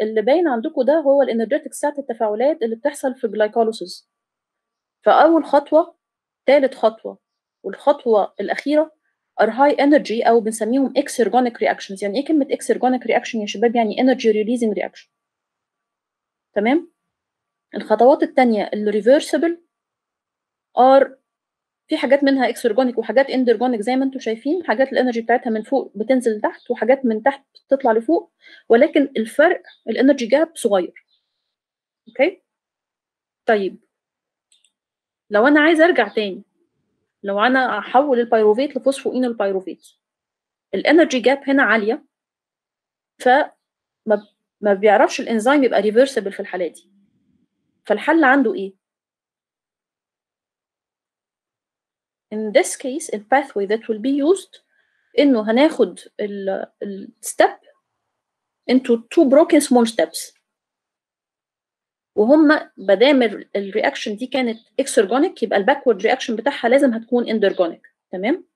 اللي باين عندكم ده هو الانرجيتكس بتاعت التفاعلات اللي بتحصل في الجلايكوليسيس فاول خطوه ثالث خطوه والخطوه الاخيره are high energy او بنسميهم exergonic reactions يعني ايه كلمه exergonic reaction يا شباب يعني energy releasing reaction تمام الخطوات الثانيه اللي reversible are في حاجات منها اكسرجونيك وحاجات اندرجونيك زي ما انتم شايفين حاجات الانرجي بتاعتها من فوق بتنزل لتحت وحاجات من تحت بتطلع لفوق ولكن الفرق الانرجي جاب صغير اوكي طيب لو انا عايزه ارجع تاني لو انا احول البيروفيت لفوسفوين البيروفيت الانرجي جاب هنا عاليه ف ما بيعرفش الانزيم يبقى ريفرسبل في الحاله دي فالحل عنده ايه in this case the pathway that will be used انه هناخد ال step into two broken small steps وهم مادام الرياكشن دي كانت اكسرجونيك يبقى الباكورد رياكشن بتاعها لازم هتكون اندرجونيك تمام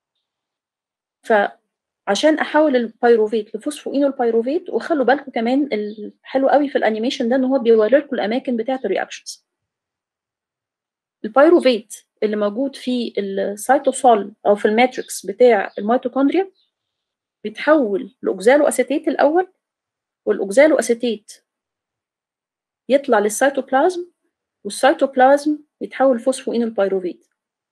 فعشان احول البيروفيت لفوسفوينول البيروفيت وخلوا بالكم كمان الحلو قوي في الانيميشن ده ان هو بيوري لكم الاماكن بتاعه الرياكشنز البيروفيت اللي موجود في السيتوسول او في الماتريكس بتاع الميتوكوندريا بيتحول لاوكزالو اسيتيت الاول والاوكزالو اسيتيت يطلع للسيتوبلازم والسيتوبلازم يتحول لفوسفوينول بايروفيت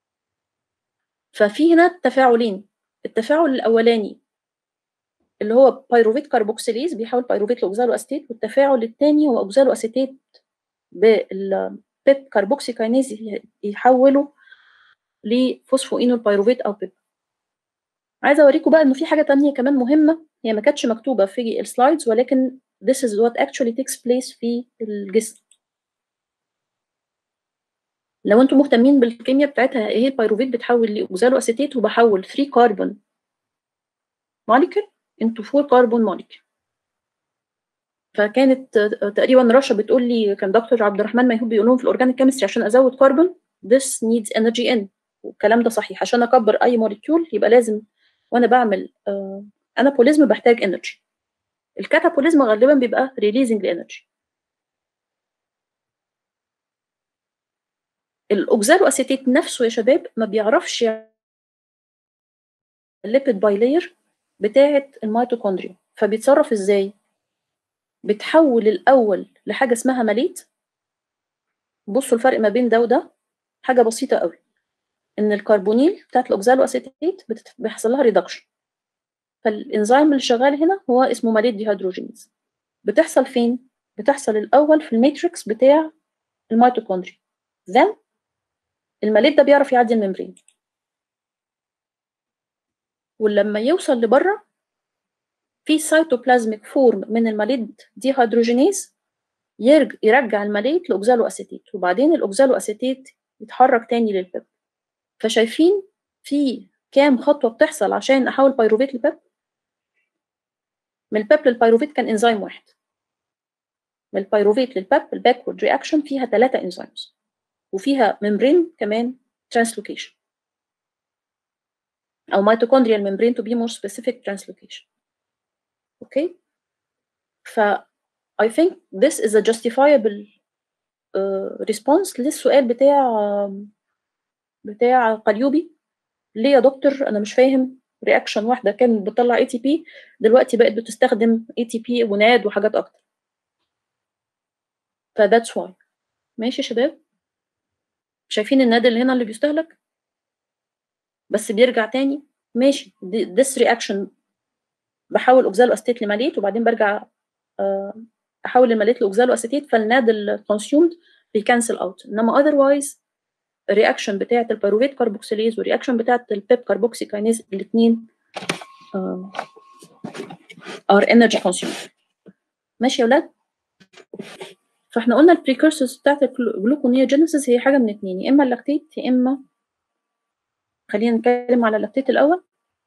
ففي هنا تفاعلين التفاعل الاولاني اللي هو بايروفيت كاربوكسيليز بيحول بايروفيت لاوكزالو اسيتيت والتفاعل الثاني هو اوكزالو اسيتيت بالبيب كاربوكسيكاينيز يحوله لفوسفوينول بايروفيت او بيب عايزه اوريكم بقى انه في حاجه تانية كمان مهمه هي ما كانتش مكتوبه في السلايدز ولكن this is what actually takes place في الجسم لو انتم مهتمين بالكيمياء بتاعتها ايه البيروفيت بتحول لاوكزالو اسيتيت وبحول 3 كربون موليكول انتو 4 كربون موليكول فكانت تقريبا رشا بتقول لي كان دكتور عبد الرحمن ميهوب بيقول لهم في الاورجانيك كيمستري عشان ازود كربون this needs energy in والكلام ده صحيح عشان اكبر اي موليكيول يبقى لازم وانا بعمل انابوليزم بحتاج انرجي الكاتابوليزم غالبا بيبقى ريليزنج لانرجي الاوكزالو اسيتيت نفسه يا شباب ما بيعرفش الليبيد بايلير بتاعه الميتوكوندريا فبيتصرف ازاي بتحول الاول لحاجه اسمها ماليت بصوا الفرق ما بين ده وده حاجه بسيطه قوي ان الكربونيل بتاعت الاوكزالو اسيتيت بيحصل لها ريدكشن فالانزيم اللي شغال هنا هو اسمه ماليت ديهيدروجينيز بتحصل فين بتحصل الاول في الماتريكس بتاع الميتوكوندريا then الماليت ده بيعرف يعدي الممبرين ولما يوصل لبره في سيتوبلازميك فورم من الماليت ديهيدروجينيز يرجع الماليت لاوكزالو اسيتيت وبعدين الاوكزالو اسيتيت يتحرك تاني للبيب فشايفين في كام خطوه بتحصل عشان احول بايروفيت لبيب من البيب للبيروفيت كان انزيم واحد من البيروفيت للبيب الباكورد رياكشن فيها ثلاثه انزيمز وفيها ممبرين كمان ترانسلوكيشن او ميتوكوندريال ممبرين تو بي مور سبيسيفيك ترانسلوكيشن اوكي ف I think this is a justifiable uh, response للسؤال بتاع uh, بتاع قليوبي ليه يا دكتور انا مش فاهم رياكشن واحده كانت بتطلع اي تي بي دلوقتي بقت بتستخدم اي تي بي وناد وحاجات اكتر فذاتس واي ماشي يا شباب شايفين الناد اللي هنا اللي بيستهلك بس بيرجع تاني ماشي this reaction بحول اوكزالو اسيتيت لماليت وبعدين برجع احول الماليت لاوكزالو اسيتيت فالناد الكونسيومد بيكنسل اوت انما اذروايز الرياكشن بتاعه البيروفيت كاربوكسيليز والرياكشن بتاعه البيب كاربوكسي كاينيز الاثنين ار انرجي كونسيوم ماشي يا ولاد فاحنا قلنا البريكورسورز بتاعت الجلوكونيوجينيسيس هي حاجه من اتنين يا اما اللاكتيت يا اما خلينا نتكلم على اللاكتيت الاول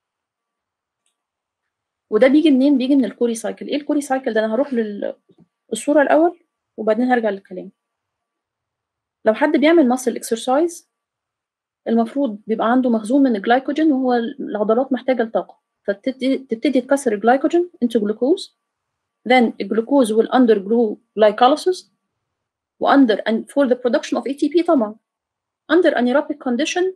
وده بيجي منين بيجي من الكوري سايكل ايه الكوري سايكل ده انا هروح للصوره الاول وبعدين هرجع للكلام لو حد بيعمل ماسل اكسرسايز المفروض بيبقى عنده مخزون من الجلايكوجين وهو العضلات محتاجه لطاقه فتبتدي تتكسر الجلايكوجين انتو جلوكوز then الجلوكوز will undergo glycolysis وunder and for the production of ATP طبعا under anaerobic condition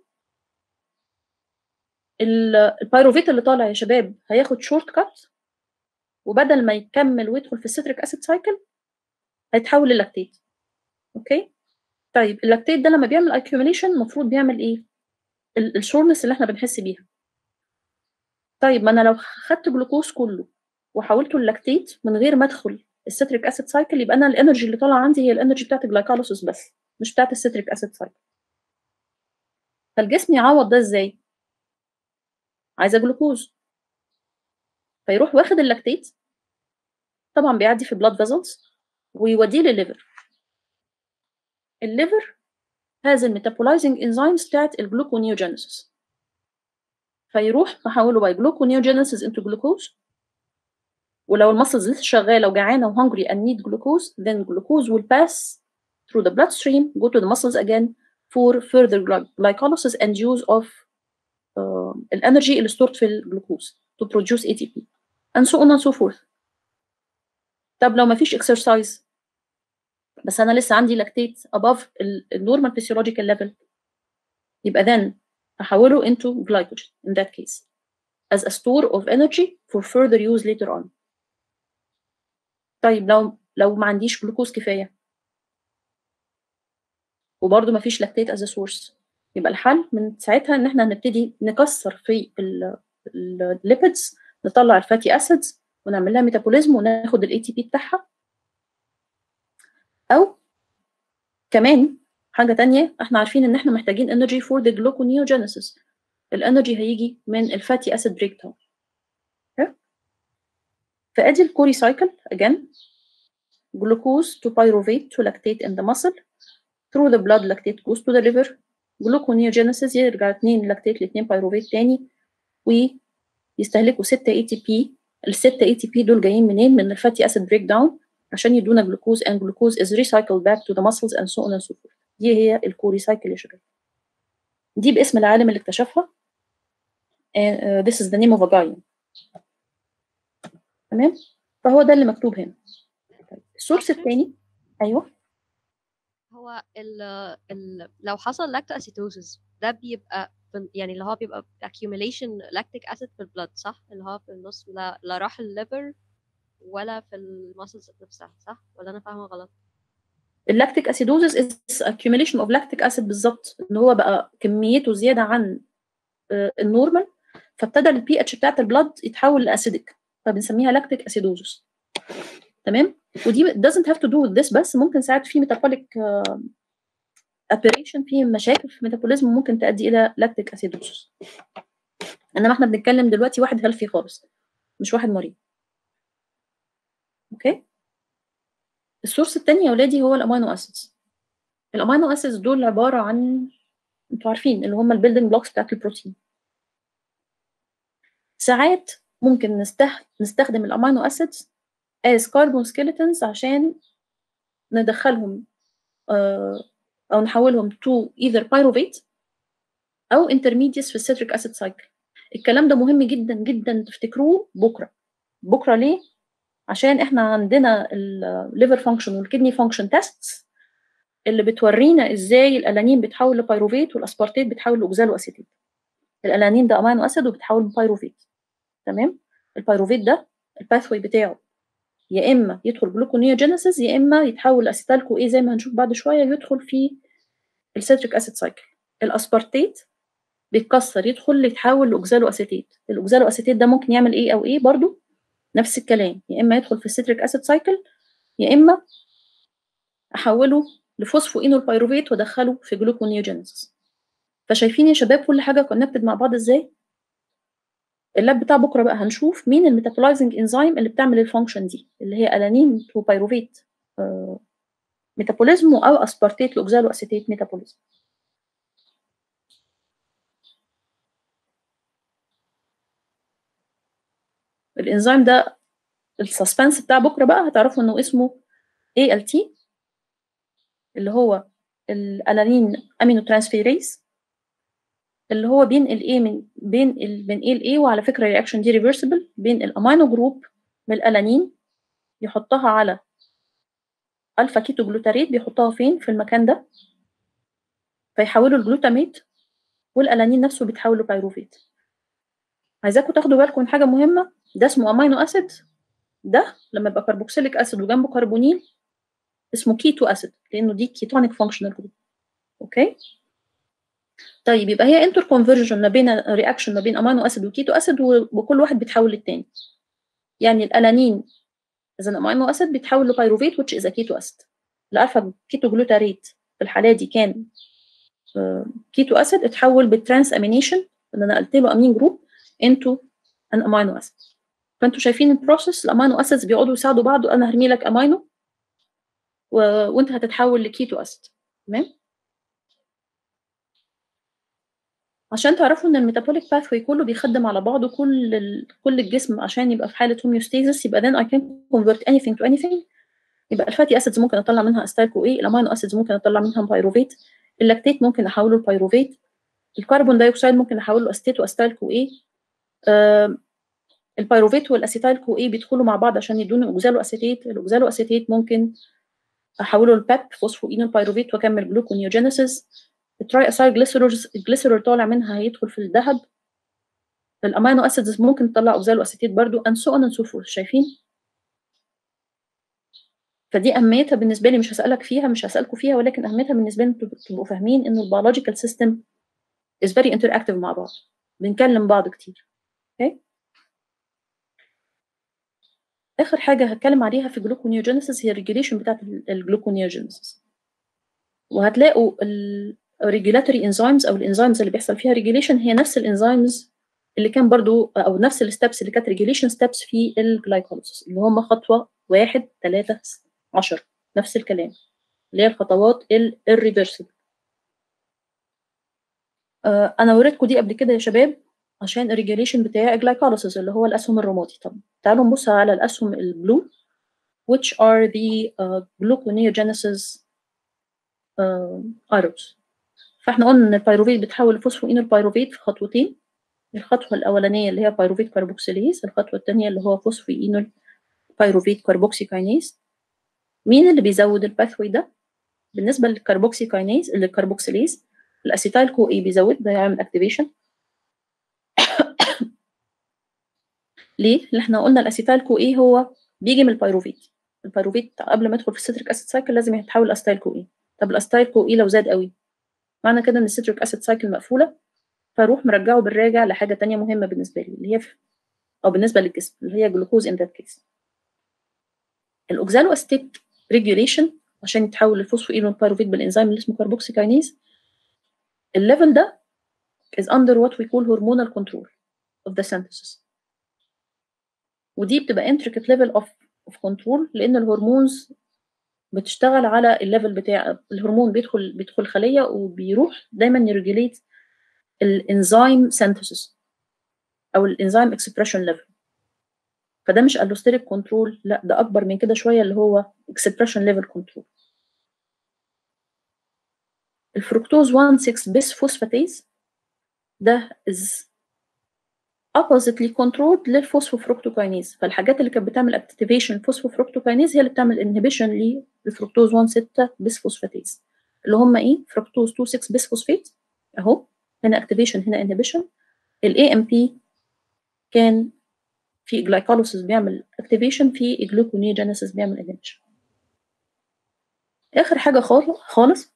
البيروفيت اللي طالع يا شباب هياخد شورت كات وبدل ما يكمل ويدخل في السيتريك اسيد سايكل هيتحول للاكتيت اوكي طيب اللاكتيت ده لما بيعمل accumulation المفروض بيعمل ايه الشورنس اللي احنا بنحس بيها طيب ما انا لو خدت جلوكوز كله وحولته للاكتيت من غير ما ادخل السيتريك اسيد سايكل يبقى انا الانرجي اللي طالعه عندي هي الانرجي بتاعت الجلايكوليسيس بس مش بتاعت السيتريك اسيد سايكل فالجسم يعوض ده ازاي عايزه جلوكوز فيروح واخد اللاكتيت طبعا بيعدي في بلاد فيزلز ويوديه للليفر الليفر has الميتابولايزنج enzymes بتاعت الجلوكونيوجينيسيس فيروح محوله باي gluconeogenesis into glucose ولو المسلز لسه شغاله وجعانه وهungry and need glucose then glucose will pass through the bloodstream go to the muscles again for further glycolysis and use of uh, الانرجي اللي stored في الجلوكوز to produce ATP and so on and so forth طب لو ما فيش exercise بس انا لسه عندي لاكتيت above النورمال physiological level يبقى then احوله into glycogen in that case as a store of energy for further use later on طيب لو لو ما عنديش جلوكوز كفايه وبرده ما فيش لاكتيت as a source يبقى الحل من ساعتها ان احنا هنبتدي نكسر في الليبيدز نطلع الفاتي اسيدز ونعمل لها ميتابوليزم وناخد الاي تي بي بتاعها او كمان حاجه تانية احنا عارفين ان احنا محتاجين انرجي فور ذا gluconeogenesis الانرجي هيجي من الفاتي اسيد بريك داون فادي الكوري سايكل again glucose to pyruvate to lactate in the muscle through the blood lactate goes to the liver gluconeogenesis يرجع اتنين لاكتيت لاتنين بايروفيت تاني ويستهلكوا 6 اي تي بي ال 6 اي تي بي دول جايين منين من الفاتي اسيد بريك داون عشان يدونا جلوكوز and glucose is recycled back to the muscles and so on and so forth دي هي الكوري سايكل يا شباب دي باسم العالم اللي اكتشفها and, uh, this is the name of a guy تمام فهو ده اللي مكتوب هنا السورس الثاني ايوه هو ال ال لو حصل لاكتو اسيتوزس ده بيبقى يعني اللي هو بيبقى accumulation lactic acid في البلد صح اللي هو في النص لا, لا راح الليفر ولا في الماسلز نفسها صح ولا انا فاهمه غلط اللاكتيك اسيدوزس از accumulation اوف لاكتيك اسيد بالظبط ان هو بقى كميته زياده عن النورمال فابتدى البي اتش بتاعت البلد يتحول لاسيدك فبنسميها لاكتيك اسيدوزس تمام ودي doesn't have to do with this بس ممكن ساعات في metabolic uh, aberration في مشاكل في الميتابوليزم ممكن تؤدي الى لاكتيك اسيدوزس انما احنا بنتكلم دلوقتي واحد هيلثي خالص مش واحد مريض اوكي السورس الثاني يا ولادي هو الامينو اسيدز الامينو اسيدز دول عباره عن انتوا عارفين اللي هم البيلدنج بلوكس بتاعت البروتين ساعات ممكن نستخ... نستخدم الامينو اسيدز as carbon skeletons عشان ندخلهم uh, او نحولهم to either pyruvate او intermediates في السيتريك اسيد سايكل الكلام ده مهم جدا جدا تفتكروه بكره بكره ليه عشان احنا عندنا الليفر فانكشن والكدني فانكشن تيستس اللي بتورينا ازاي الالانين بتحول لبيروفيت والاسبارتيت بتحول لاوكزالو اسيتيت الالانين ده امينو اسيد وبتحول لبيروفيت تمام البيروفيت ده الباثوي بتاعه يا اما يدخل جلوكونيوجينيسيس يا اما يتحول لاسيتال كو ايه زي ما هنشوف بعد شويه يدخل في السيتريك اسيد سايكل الاسبارتيت بيتكسر يدخل يتحول لاوكزالو اسيتيت الاوكزالو اسيتيت ده ممكن يعمل ايه او ايه برضو نفس الكلام يا اما يدخل في السيتريك اسيد سايكل يا اما احوله لفوسفو اينول بايروفيت وادخله في جلوكونيوجينيسيس فشايفين يا شباب كل حاجه كونكتد مع بعض ازاي اللاب بتاع بكره بقى هنشوف مين الميتابولايزنج انزيم اللي بتعمل الفانكشن دي اللي هي الانين تو بايروفيت آه ميتابوليزم او اسبارتيت لاوكزالو اسيتيت ميتابوليزم الانزيم ده السسبنس بتاع بكره بقى هتعرفوا انه اسمه ALT اللي هو الالانين امينو ترانسفيريز اللي هو بينقل ايه من بين ال... بينقل ايه وعلى فكره الرياكشن دي ريفرسبل بين الامينو جروب من الالانين يحطها على الفا كيتو جلوتاريت بيحطها فين في المكان ده فيحولوا الجلوتاميت والالانين نفسه بيتحول لبيروفيت عايزاكم تاخدوا بالكم من حاجه مهمه ده اسمه امينو اسيد ده لما يبقى كربوكسيليك اسيد وجنبه كربونيل اسمه كيتو اسيد لانه دي كيتونيك فانكشنال جروب اوكي طيب يبقى هي انتر كونفرجن ما بين رياكشن ما بين امينو اسيد وكيتو اسيد وكل واحد بيتحول للتاني يعني الالانين اذا امينو اسيد بيتحول لبيروفيت which is a keto acid الالفا كيتو جلوتاريت في الحاله دي كان كيتو اسيد اتحول بالترانس امينيشن ان انا قلت له امين جروب انتو ان امينو اسيد فانتوا شايفين البروسيس الامينو اسيدز بيقعدوا يساعدوا بعض انا هرمي لك امينو و... وانت هتتحول لكيتو اسيد تمام عشان تعرفوا ان الميتابوليك باثوي كله بيخدم على بعضه كل ال... كل الجسم عشان يبقى في حاله هوميوستاسيس يبقى then I can convert anything to anything يبقى الفاتي اسيدز ممكن اطلع منها استايل كو ايه الامينو اسيدز ممكن اطلع منها بايروفيت اللاكتيت ممكن احوله لبيروفيت الكربون دايوكسيد ممكن احوله لاستيت واستايل كو ايه آه البيروفيت والاسيتايل كو ايه بيدخلوا مع بعض عشان يدوني اوكزالو اسيتيت الاوكزالو اسيتيت ممكن احوله لبيب فوسفوينول بايروفيت واكمل جلوكونيوجينيسيس التراي اسايل جليسيرولز الجليسيرول طالع منها هيدخل في الذهب الامينو اسيدز ممكن تطلع اوكزالو اسيتيت برضو and so on and so forth شايفين فدي اهميتها بالنسبه لي مش هسالك فيها مش هسالكم فيها ولكن اهميتها بالنسبه لي تبقوا فاهمين انه البيولوجيكال سيستم is very interactive مع بعض بنكلم بعض كتير اوكي okay. اخر حاجه هتكلم عليها في جلوكونيوجينيسيس هي الريجوليشن بتاعت الجلوكونيوجينيسيس وهتلاقوا الريجولاتوري انزيمز او الانزيمز اللي بيحصل فيها ريجوليشن هي نفس الانزيمز اللي كان برضو او نفس الستبس اللي كانت ريجوليشن ستبس في الجلايكوليسيس اللي هم خطوه واحد ثلاثة عشر نفس الكلام اللي هي الخطوات الريفرسبل آه انا وريتكم دي قبل كده يا شباب عشان الريجوليشن بتاع الجلايكوليسيس اللي هو الاسهم الرمادي طب تعالوا نبص على الاسهم البلو which are the uh, gluconeogenesis uh, arrows فاحنا قلنا ان البيروفيت بتحول لفوسفوينول بايروفيت في خطوتين الخطوه الاولانيه اللي هي بايروفيت كاربوكسيليز الخطوه الثانيه اللي هو فوسفوينول بايروفيت كاربوكسي كاينيز مين اللي بيزود الباثوي ده بالنسبه للكربوكسي كاينيز للكربوكسيليز الاسيتايل كو اي بيزود ده يعمل اكتيفيشن ليه؟ اللي احنا قلنا الاسيتايل كو اي هو بيجي من البيروفيت البيروفيت قبل ما يدخل في السيتريك اسيد سايكل لازم يتحول لاستايل كو اي طب الاستايل كو اي لو زاد قوي معنى كده ان السيتريك اسيد سايكل مقفوله فاروح مرجعه بالراجع لحاجه تانية مهمه بالنسبه لي اللي هي في او بالنسبه للجسم اللي هي جلوكوز ان ذات كيس الاوكزالو استيت ريجوليشن عشان يتحول للفوسفوينول بايروفيت بالانزيم اللي اسمه كاربوكسي كاينيز الليفل ده is under what we call hormonal control of the synthesis ودي بتبقى intricate level of of control لان الهرمونز بتشتغل على الليفل بتاع الهرمون بيدخل بيدخل خليه وبيروح دايما يريجوليت الانزيم synthesis او الانزيم اكسبريشن ليفل فده مش الوستيريك كنترول لا ده اكبر من كده شويه اللي هو اكسبريشن ليفل كنترول الفركتوز 1 6 بيس فوسفاتيز ده is oppositely controlled للفوسفوفركتوكاينيز فالحاجات اللي كانت بتعمل اكتيفيشن الفوسفوفركتوكاينيز هي اللي بتعمل انهبيشن للفركتوز 1 6 بيس فوسفاتيز اللي هم ايه فركتوز 2 6 بيس فوسفات اهو هنا اكتيفيشن هنا انهبيشن الاي ام بي كان في جلايكوليسيس بيعمل اكتيفيشن في جلوكونيوجينيسيس بيعمل انهبيشن اخر حاجه خالص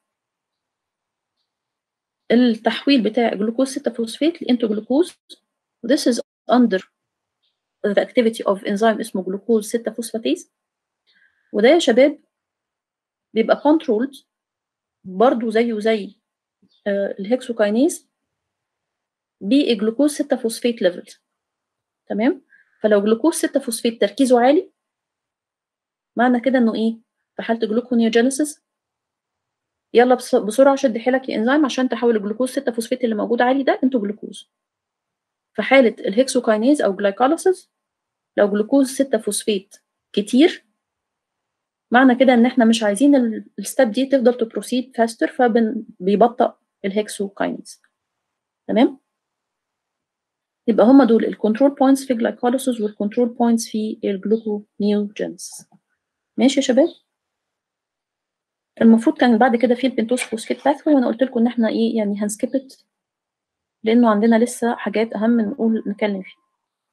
التحويل بتاع جلوكوز 6 فوسفات لانتو جلوكوز This is under the activity of enzyme اسمه جلوكوز 6 فوسفاتيز وده يا شباب بيبقى controlled برضو زيه زي آه الهكسوكاينيز بجلوكوز 6 فوسفات ليفل تمام فلو جلوكوز 6 فوسفات تركيزه عالي معنى كده انه ايه في حاله جلوكونيوجينيسيس يلا بسرعه شد حيلك يا انزيم عشان تحول الجلوكوز 6 فوسفات اللي موجود عالي ده انتو جلوكوز في حالة الهكسوكاينيز أو جلايكوليسيس لو جلوكوز 6 فوسفات كتير معنى كده إن إحنا مش عايزين الستep دي تفضل تبروسيد فاستر فبيبطأ الهكسوكاينيز تمام يبقى هما دول الكنترول بوينتس في الجلايكوليسيس والكنترول بوينتس في الجلوكونيوجينز ماشي يا شباب المفروض كان بعد كده في البنتوز فوسفيت باثوي وانا قلت لكم ان احنا ايه يعني هنسكيبت لانه عندنا لسه حاجات اهم نقول نتكلم فيها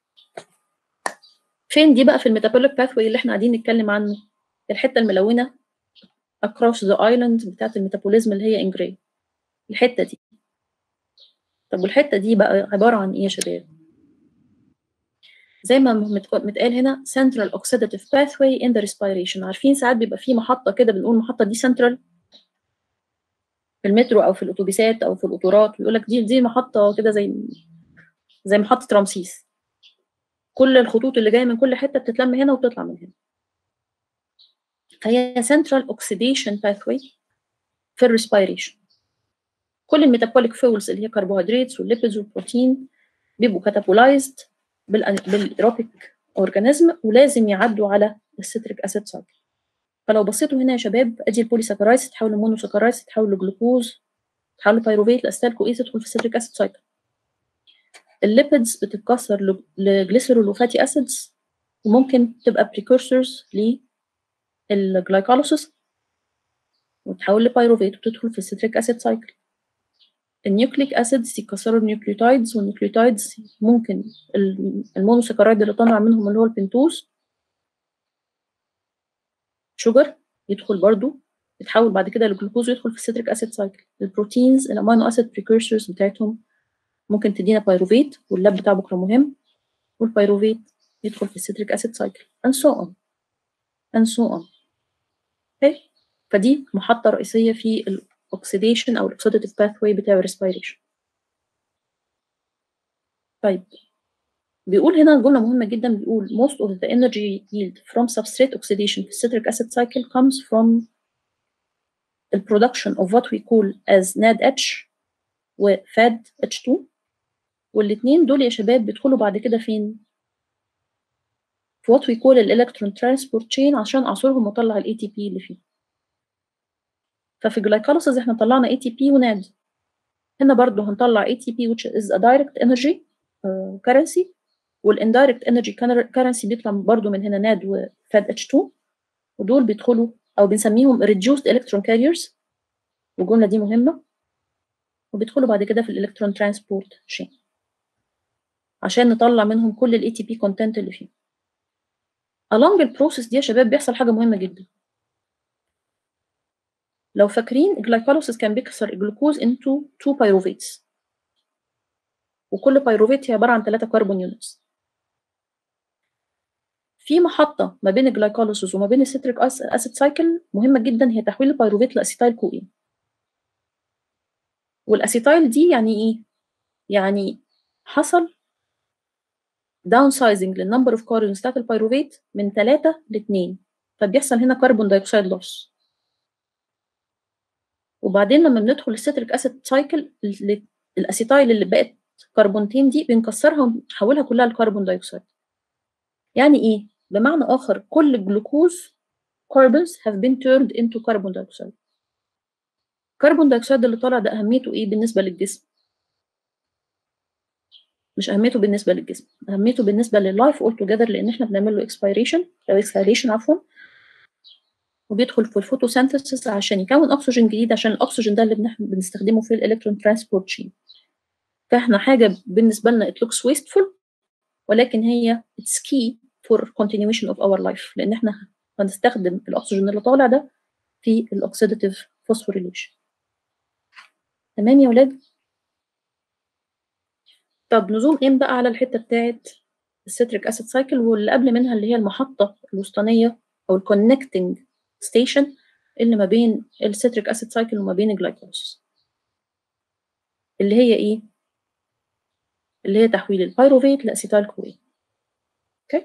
فين دي بقى في الميتابوليك باثوي اللي احنا قاعدين نتكلم عنه الحته الملونه across the island بتاعت الميتابوليزم اللي هي انجري الحته دي طب والحته دي بقى عباره عن ايه يا شباب زي ما متقال هنا central oxidative pathway in the respiration عارفين ساعات بيبقى في محطه كده بنقول المحطه دي central في المترو او في الاتوبيسات او في القطارات ويقول لك دي دي محطه كده زي زي محطه رمسيس كل الخطوط اللي جايه من كل حته بتتلم هنا وبتطلع من هنا فهي central oxidation pathway في الريسبيريشن كل الميتابوليك فيولز اللي هي كربوهيدرات والليبيدز والبروتين بيبقوا كاتابولايزد بالايروبيك اورجانيزم ولازم يعدوا على الستريك اسيد سايكل فلو بصيتوا هنا يا شباب ادي البوليساكرايدز تتحول لمونوساكرايدز تتحول لجلوكوز تتحول لبيروفيت لاستال كويس تدخل في الستريك اسيد سايكل الليبيدز بتتكسر لجليسرول وفاتي اسيدز وممكن تبقى بريكورسورز للجلايكوليسيس وتتحول لبيروفيت وتدخل في الستريك اسيد سايكل النيوكليك اسيدز يكسروا النيوكليوتايدز والنيوكليوتايدز ممكن المونوساكرايد اللي طالع منهم اللي هو البنتوز شوجر يدخل برضو يتحول بعد كده لجلوكوز ويدخل في الستريك اسيد سايكل البروتينز الامينو اسيد بريكورسورز بتاعتهم ممكن تدينا بايروفيت واللاب بتاع بكره مهم والبايروفيت يدخل في الستريك اسيد سايكل and so on and so on okay. فدي محطة رئيسية في الاكسيديشن او الاكسيديتيف باثواي بتاع الريسبيريشن طيب بيقول هنا جملة مهمة جدا بيقول most of the energy yield from substrate oxidation في citric acid cycle comes from the production of what we call as NADH و FAD-H2 والاتنين دول يا شباب بيدخلوا بعد كده فين؟ في what we call الالكترون transport chain عشان اعصرهم واطلع ال ATP اللي فيه ففي الجلايكوليسيس احنا طلعنا ATP وناد هنا برضو هنطلع ATP which is a direct energy uh, currency والاندايركت انرجي كرنسي بيطلع برضو من هنا ناد وفاد اتش 2 ودول بيدخلوا او بنسميهم reduced electron carriers والجمله دي مهمه وبيدخلوا بعد كده في الالكترون ترانسبورت شين عشان نطلع منهم كل الاي تي بي كونتنت اللي فيه along البروسيس دي يا شباب بيحصل حاجه مهمه جدا لو فاكرين الجلايكوليسيس كان بيكسر الجلوكوز into two pyruvates وكل بايروفيت هي عباره عن 3 كربون يونتس في محطة ما بين الجلايكوليسيس وما بين الستريك اسيد سايكل مهمة جدا هي تحويل البيروفيت لاسيتايل كوين والاسيتايل دي يعني ايه؟ يعني حصل داون سايزنج للنمبر اوف كاربونز بتاعت البيروفيت من 3 ل 2 فبيحصل هنا كربون دايوكسيد لوس وبعدين لما بندخل الستريك اسيد سايكل الاسيتايل اللي بقت كربونتين دي بنكسرها ونحولها كلها لكربون دايوكسيد يعني ايه بمعنى اخر كل جلوكوز carbons have been turned into carbon dioxide الكربون دايوكسيد اللي طالع ده اهميته ايه بالنسبه للجسم مش اهميته بالنسبه للجسم اهميته بالنسبه لللايف اول توجذر لان احنا بنعمل له اكسبيريشن او اكسهاليشن عفوا وبيدخل في الفوتوسينثيسيس عشان يكون اكسجين جديد عشان الاكسجين ده اللي بنستخدمه في الالكترون ترانسبورت شين فاحنا حاجه بالنسبه لنا it looks wasteful ولكن هي it's key for continuation of our life لان احنا هنستخدم الاكسجين اللي طالع ده في الاوكسيداتيف فوسفوريليشن تمام يا ولاد طب نزوم ان بقى على الحته بتاعت الستريك اسيد سايكل واللي قبل منها اللي هي المحطه الوسطانيه او الكونكتنج ستيشن اللي ما بين الستريك اسيد سايكل وما بين الجلايكوليسيس اللي هي ايه اللي هي تحويل البيروفيت لاسيتايل كوين اوكي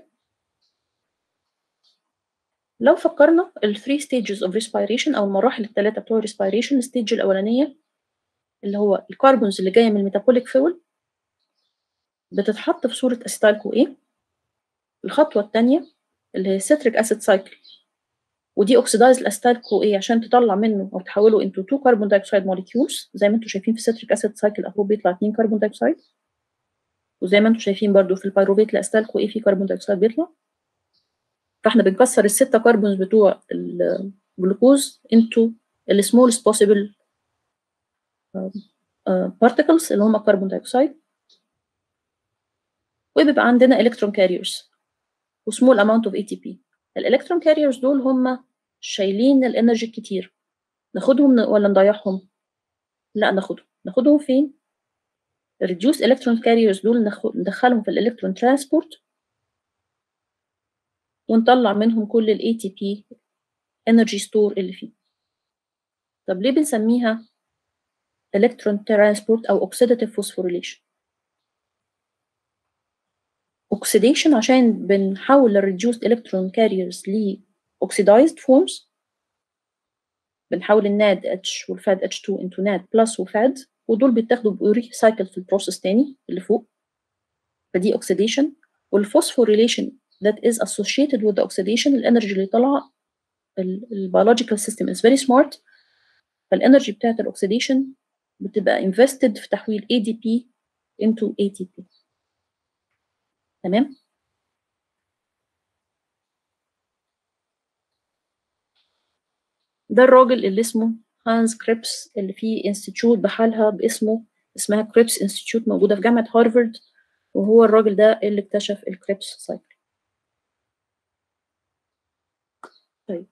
لو فكرنا ال 3 stages of respiration او المراحل الثلاثه بتوع الريسبيريشن الستيج الاولانيه اللي هو الكربونز اللي جايه من الميتابوليك فيول بتتحط في صوره اسيتايل كوين الخطوه الثانيه اللي هي citric acid cycle ودي اوكسيدايز الاسيتايل كو ايه عشان تطلع منه او تحوله انتو 2 كربون دايوكسيد موليكيولز زي ما انتم شايفين في الستريك اسيد سايكل اهو بيطلع 2 كربون دايوكسيد وزي ما انتم شايفين برضو في البيروفيت الاسيتال كو ايه في كربون دايوكسيد بيطلع فاحنا بنكسر الستة كربونز بتوع الجلوكوز انتو السمولست بوسيبل بارتكلز اللي هم الكربون دايوكسيد وبيبقى عندنا الكترون كاريرز وسمول اماونت اوف اي تي بي الالكترون كاريرز دول هم شايلين الانرجي الكتير ناخدهم ولا نضيعهم لا ناخدهم ناخدهم فين الريديوس الكترون كاريرز دول ندخلهم في الالكترون ترانسبورت ونطلع منهم كل الاي تي بي انرجي ستور اللي فيه طب ليه بنسميها الكترون ترانسبورت او اوكسيداتيف فوسفوريليشن اوكسيديشن عشان بنحول الريديوسد الكترون كاريرز ل oxidized forms بنحول الناد اتش والفاد اتش 2 انتو ناد بلس وفاد ودول بيتاخدوا بيوري سايكل في البروسيس تاني اللي فوق فدي اوكسيديشن والفوسفوريليشن that is associated with the oxidation الانرجي اللي طالعه البيولوجيكال سيستم is very smart فالانرجي بتاعت الاوكسيديشن بتبقى invested في تحويل ADP into ATP تمام ده الراجل اللي اسمه هانز كريبس اللي فيه انستيتيوت بحالها باسمه اسمها كريبس انستيتيوت موجودة في جامعة هارفارد وهو الراجل ده اللي اكتشف الكريبس سايكل طيب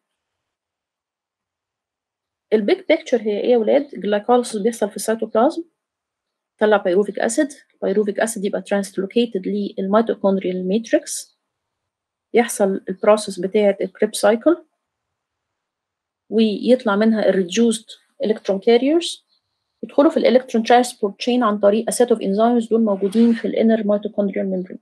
البيج بيكتشر هي ايه يا ولاد الجلايكوليسيس بيحصل في السيتوبلازم طلع بيروفيك اسيد البيروفيك اسيد يبقى ترانسلوكيتد للميتوكوندريال ماتريكس يحصل البروسيس بتاعه الكريب سايكل ويطلع منها الريديوسد الكترون كاريرز يدخلوا في الالكترون ترانسبورت تشين عن طريق اسيت اوف انزيمز دول موجودين في الانر ميتوكوندريال ميمبرين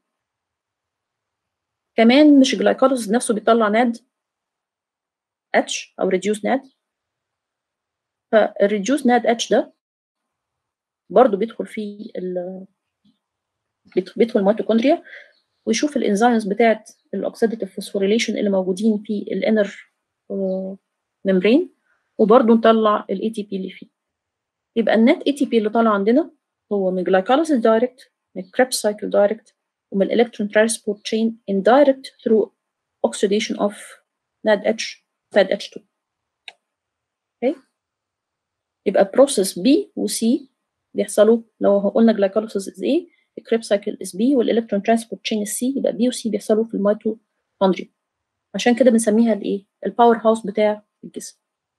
كمان مش الجلايكوليسيس نفسه بيطلع ناد اتش او ريديوس ناد فالريديوس ناد اتش ده برضه بيدخل في ال بيدخل الميتوكوندريا ويشوف الانزيمز بتاعت الاوكسيداتيف فوسفوريليشن اللي موجودين في الانر ممبرين وبرضه نطلع الاي تي بي اللي فيه يبقى النت اي تي بي اللي طالع عندنا هو من جلايكوليسيس دايركت من كريبس سايكل دايركت ومن الالكترون ترانسبورت تشين indirect through oxidation of NADH FADH2 okay. يبقى بروسيس B و C بيحصلوا لو قلنا glycolysis is A الكريب سايكل is B والالكترون ترانسبورت تشين is C يبقى B و C بيحصلوا في الميتوكوندريا عشان كده بنسميها الايه الباور هاوس بتاع الجسم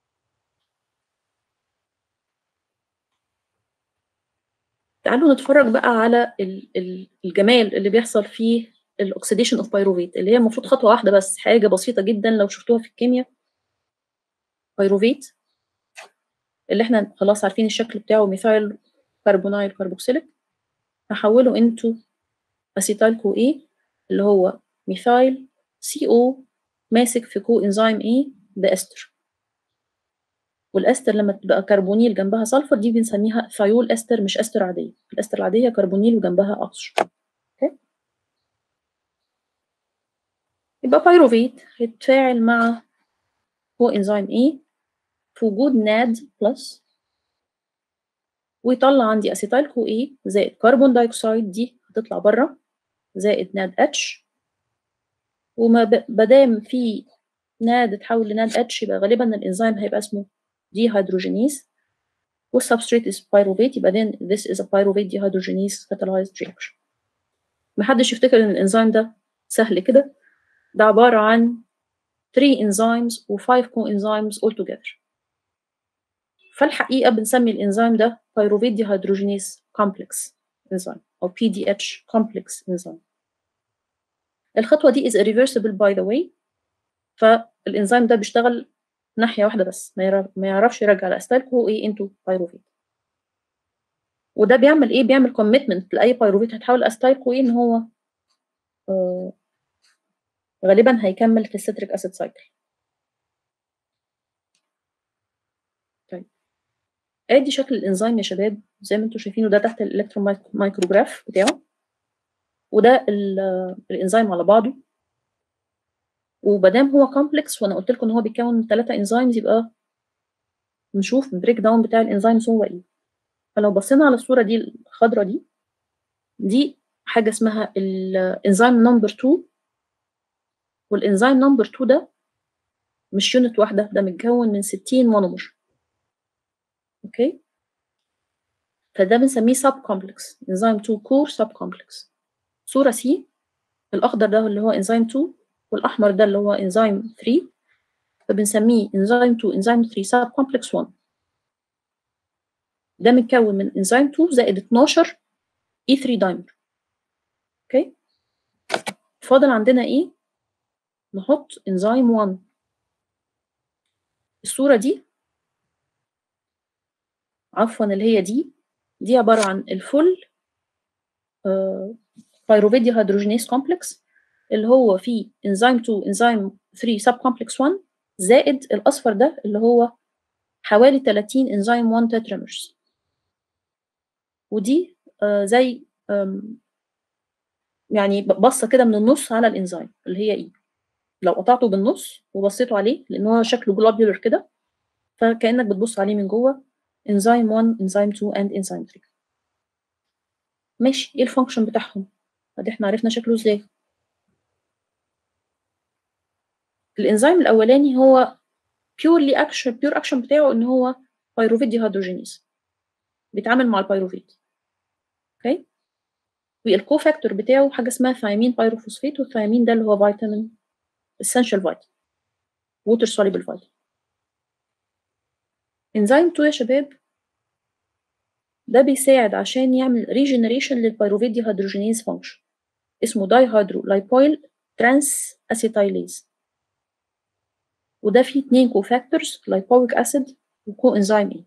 تعالوا نتفرج بقى على الجمال اللي بيحصل في الاكسيديشن اوف بايروفيت اللي هي المفروض خطوه واحده بس حاجه بسيطه جدا لو شفتوها في الكيمياء بايروفيت اللي احنا خلاص عارفين الشكل بتاعه ميثايل كربونايل كربوكسيليك هحوله انتو اسيتايل كو اي اللي هو ميثايل سي او ماسك في كو انزيم ايه باستر والاستر لما تبقى كربونيل جنبها سلفر دي بنسميها ثيول استر مش استر عاديه الاستر العاديه كربونيل وجنبها اكسجين اوكي يبقى بايروفيت هيتفاعل مع كو انزيم ايه في وجود ناد بلس ويطلع عندي اسيتايل كو اي زائد كربون دايوكسيد دي هتطلع بره زائد ناد اتش وما بدام في ناد اتحول لناد اتش يبقى غالبا الانزيم هيبقى اسمه دي هيدروجينيز والسبستريت is pyruvate يبقى then this is a pyruvate dehydrogenase catalyzed reaction محدش يفتكر ان الانزيم ده سهل كده ده عبارة عن 3 enzymes و 5 coenzymes all together فالحقيقة بنسمي الانزيم ده pyruvate dehydrogenase complex enzyme أو PDH complex enzyme الخطوة دي is irreversible by the way فالانزيم ده بيشتغل ناحية واحدة بس ما يعرفش يرجع الأستايل كو إيه انتو بايروفيت وده بيعمل إيه بيعمل كوميتمنت لأي بايروفيت هتحول أستايل كو إيه إن هو آه غالبا هيكمل في الستريك أسيد سايكل طيب ادي شكل الانزيم يا شباب زي ما انتم شايفينه ده تحت الالكترون مايكروجراف بتاعه وده الانزيم على بعضه ومادام هو كومبلكس وانا قلت لكم ان هو بيتكون من ثلاثه انزيمز يبقى نشوف البريك داون بتاع الانزيمز هو ايه فلو بصينا على الصوره دي الخضراء دي دي حاجه اسمها الانزيم نمبر 2 والانزيم نمبر 2 ده مش يونت واحده ده متكون من 60 مونومر اوكي فده بنسميه سب كومبلكس انزيم 2 كور سب كومبلكس صوره سي الاخضر ده اللي هو انزيم 2 والاحمر ده اللي هو انزيم 3 فبنسميه انزيم 2 انزيم 3 سب كومبلكس 1 ده متكون من انزيم 2 زائد 12 اي 3 دايمر اوكي فاضل عندنا ايه نحط انزيم 1 الصورة دي عفوا اللي هي دي دي عبارة عن الفل بايروفيديا هيدروجينيز كومبلكس اللي هو فيه انزيم 2 انزيم 3 سب كومبلكس 1 زائد الاصفر ده اللي هو حوالي 30 انزيم 1 تترامرز ودي آه زي يعني بصه كده من النص على الانزيم اللي هي ايه لو قطعته بالنص وبصيتوا عليه لان هو شكله جلوبيولر كده فكانك بتبص عليه من جوه انزيم 1 انزيم 2 اند انزيم 3 ماشي ايه الفانكشن بتاعهم ادي احنا عرفنا شكله ازاي الانزيم الاولاني هو بيورلي اكشن بيور اكشن بتاعه ان هو بايروفيت ديهيدروجينيز بيتعامل مع البيروفيت اوكي والكو فاكتور بتاعه حاجه اسمها ثيامين بايروفوسفيت والثيامين ده اللي هو فيتامين essential vitamin water soluble vitamin انزيم 2 يا شباب ده بيساعد عشان يعمل ريجنريشن للبيروفيت ديهيدروجينيز فانكشن اسمه داي هيدرو لايبويل ترانس اسيتايليز وده فيه اتنين كوفاكتورز لايبويك اسيد وكو انزيم اي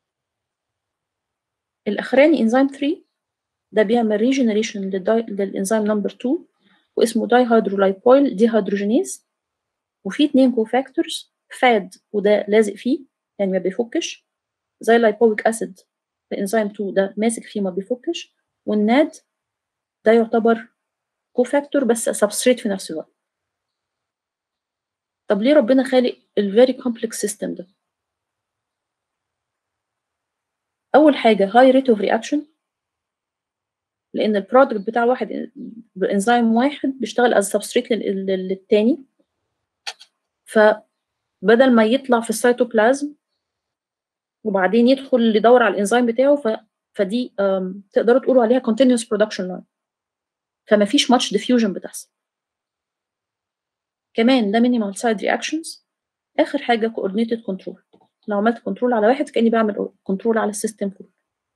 الاخراني انزيم 3 ده بيعمل ريجنريشن للانزيم نمبر 2 واسمه داي هيدرولايبويل ديهيدروجينيز وفي اتنين كوفاكتورز فاد وده لازق فيه يعني ما بيفكش زي اللايبويك اسيد الانزيم 2 ده ماسك فيه ما بيفكش والناد ده يعتبر كوفاكتور بس سبستريت في نفس الوقت طب ليه ربنا خالق الفيري كومبلكس سيستم ده اول حاجه هاي ريت اوف رياكشن لان البرودكت بتاع واحد بانزيم واحد بيشتغل از سبستريت للتاني فبدل ما يطلع في السيتوبلازم وبعدين يدخل يدور على الانزيم بتاعه ف... فدي تقدروا تقولوا عليها continuous production line فما فيش much diffusion بتحصل كمان ده minimal side reactions اخر حاجه coordinated control لو عملت كنترول على واحد كاني بعمل كنترول على السيستم كله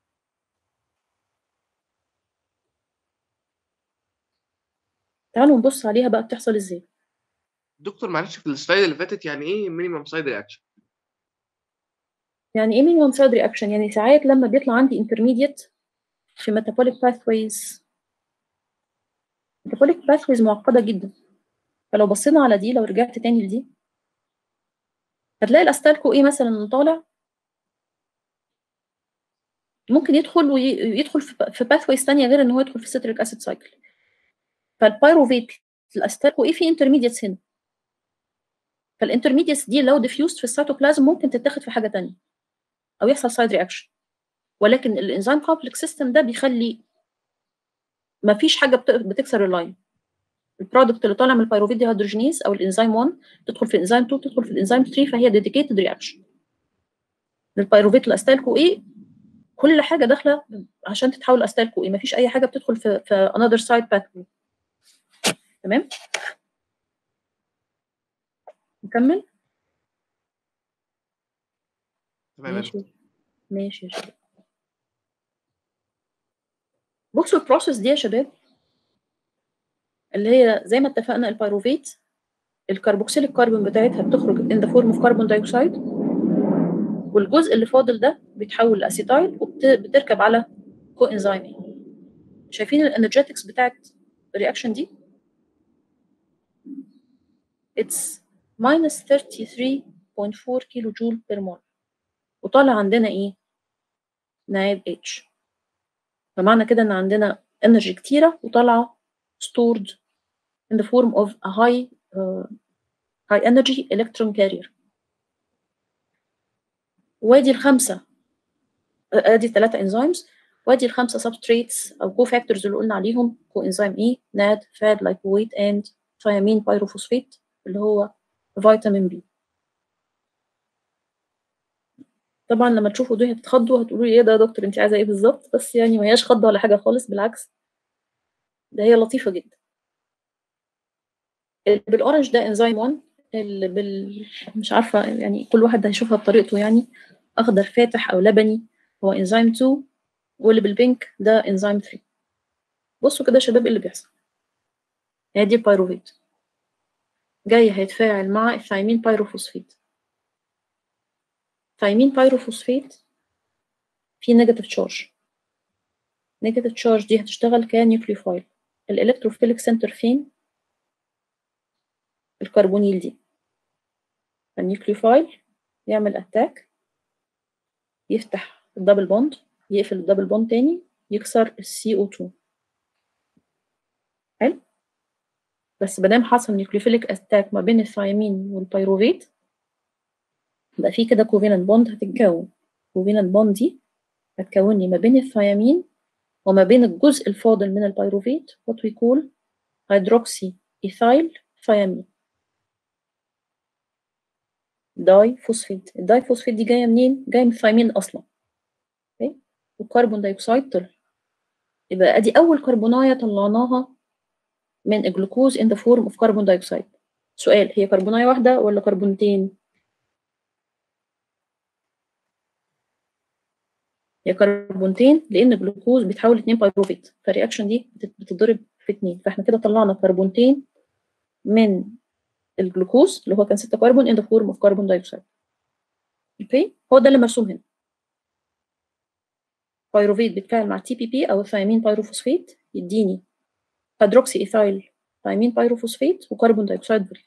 تعالوا نبص عليها بقى بتحصل ازاي دكتور معلش في السلايد اللي فاتت يعني ايه مينيمم سايد رياكشن يعني ايه مينيمم سايد رياكشن يعني ساعات لما بيطلع عندي انترميديت في metabolic pathways metabolic pathways معقده جدا فلو بصينا على دي لو رجعت تاني لدي هتلاقي الاستالكو ايه مثلا طالع ممكن يدخل ويدخل في باثويز ثانيه غير ان هو يدخل في الستريك اسيد سايكل فالبايروفيت الاستالكو ايه في انترميديتس هنا فالانترميديتس دي لو ديفيوزد في السيتوبلازم ممكن تتاخد في حاجه ثانيه او يحصل سايد رياكشن ولكن الانزيم كومبلكس سيستم ده بيخلي ما فيش حاجه بتكسر اللاين البرودكت اللي طالع من البيروفيت ديهيدروجينيز او الانزيم 1 تدخل في الانزيم 2 تدخل في الانزيم 3 فهي ديديكيتد رياكشن البيروفيت الاستالكو ايه كل حاجه داخله عشان تتحول لاستالكو ايه مفيش اي حاجه بتدخل في في انذر سايد باثوي تمام نكمل تمام ماشي ماشي يا شباب بصوا البروسيس دي يا شباب اللي هي زي ما اتفقنا البيروفيت الكربوكسيل الكربون بتاعتها بتخرج in the form of carbon dioxide والجزء اللي فاضل ده بيتحول لاسيتايل وبتركب على كو انزيم شايفين الانرجيتكس بتاعت الرياكشن دي it's minus 33.4 كيلو جول بير مول وطالع عندنا ايه نايب اتش فمعنى كده ان عندنا انرجي كتيره وطالعه stored in the form of a high uh, high energy electron carrier وادي الخمسه ادي ثلاثه انزيمز وادي الخمسه سبستريتس او كو فاكتورز اللي قلنا عليهم كو انزيم اي ناد فاد لايبويت اند ثيامين بايروفوسفيت اللي هو فيتامين بي طبعا لما تشوفوا دول هتتخضوا هتقولوا لي ايه ده يا دكتور انت عايزه ايه بالظبط بس يعني ما هياش خضه ولا حاجه خالص بالعكس ده هي لطيفه جدا اللي بالاورنج ده انزيم 1 اللي بال مش عارفه يعني كل واحد هيشوفها بطريقته يعني اخضر فاتح او لبني هو انزيم 2 واللي بالبينك ده انزيم 3 بصوا كده يا شباب ايه اللي بيحصل ادي البيروفيت جاي هيتفاعل مع الثايمين بايروفوسفيت ثايمين بايروفوسفيت في نيجاتيف تشارج نيجاتيف تشارج دي هتشتغل كنيوكليوفايل الالكتروفيليك سنتر فين الكربونيل دي النيوكليوفايل يعمل اتاك يفتح الدبل بوند يقفل الدبل بوند تاني يكسر السي او 2 حلو بس مادام حصل نيوكليوفيليك اتاك ما بين الثايمين والبيروفيت يبقى في كده كوفيننت بوند هتتكون كوفيننت بوند دي هتكون لي ما بين الثيامين وما بين الجزء الفاضل من البيروفيت what we call hydroxy ethyl thiamine داي فوسفيت الداي فوسفيت دي جايه منين جايه من الثيامين اصلا اوكي والكربون دايوكسيد طلع يبقى ادي اول كربونايه طلعناها من الجلوكوز in the form of carbon dioxide سؤال هي كربونايه واحده ولا كربونتين هي كربونتين لان الجلوكوز بيتحول اتنين بايروفيت فالرياكشن دي بتتضرب في اتنين فاحنا كده طلعنا كربونتين من الجلوكوز اللي هو كان 6 كربون in the form of carbon dioxide اوكي هو ده اللي مرسوم هنا بايروفيت بيتفاعل مع تي بي بي او الثيامين بايروفوسفيت يديني هيدروكسي ايثايل ثيامين بايروفوسفيت وكربون دايوكسيد بري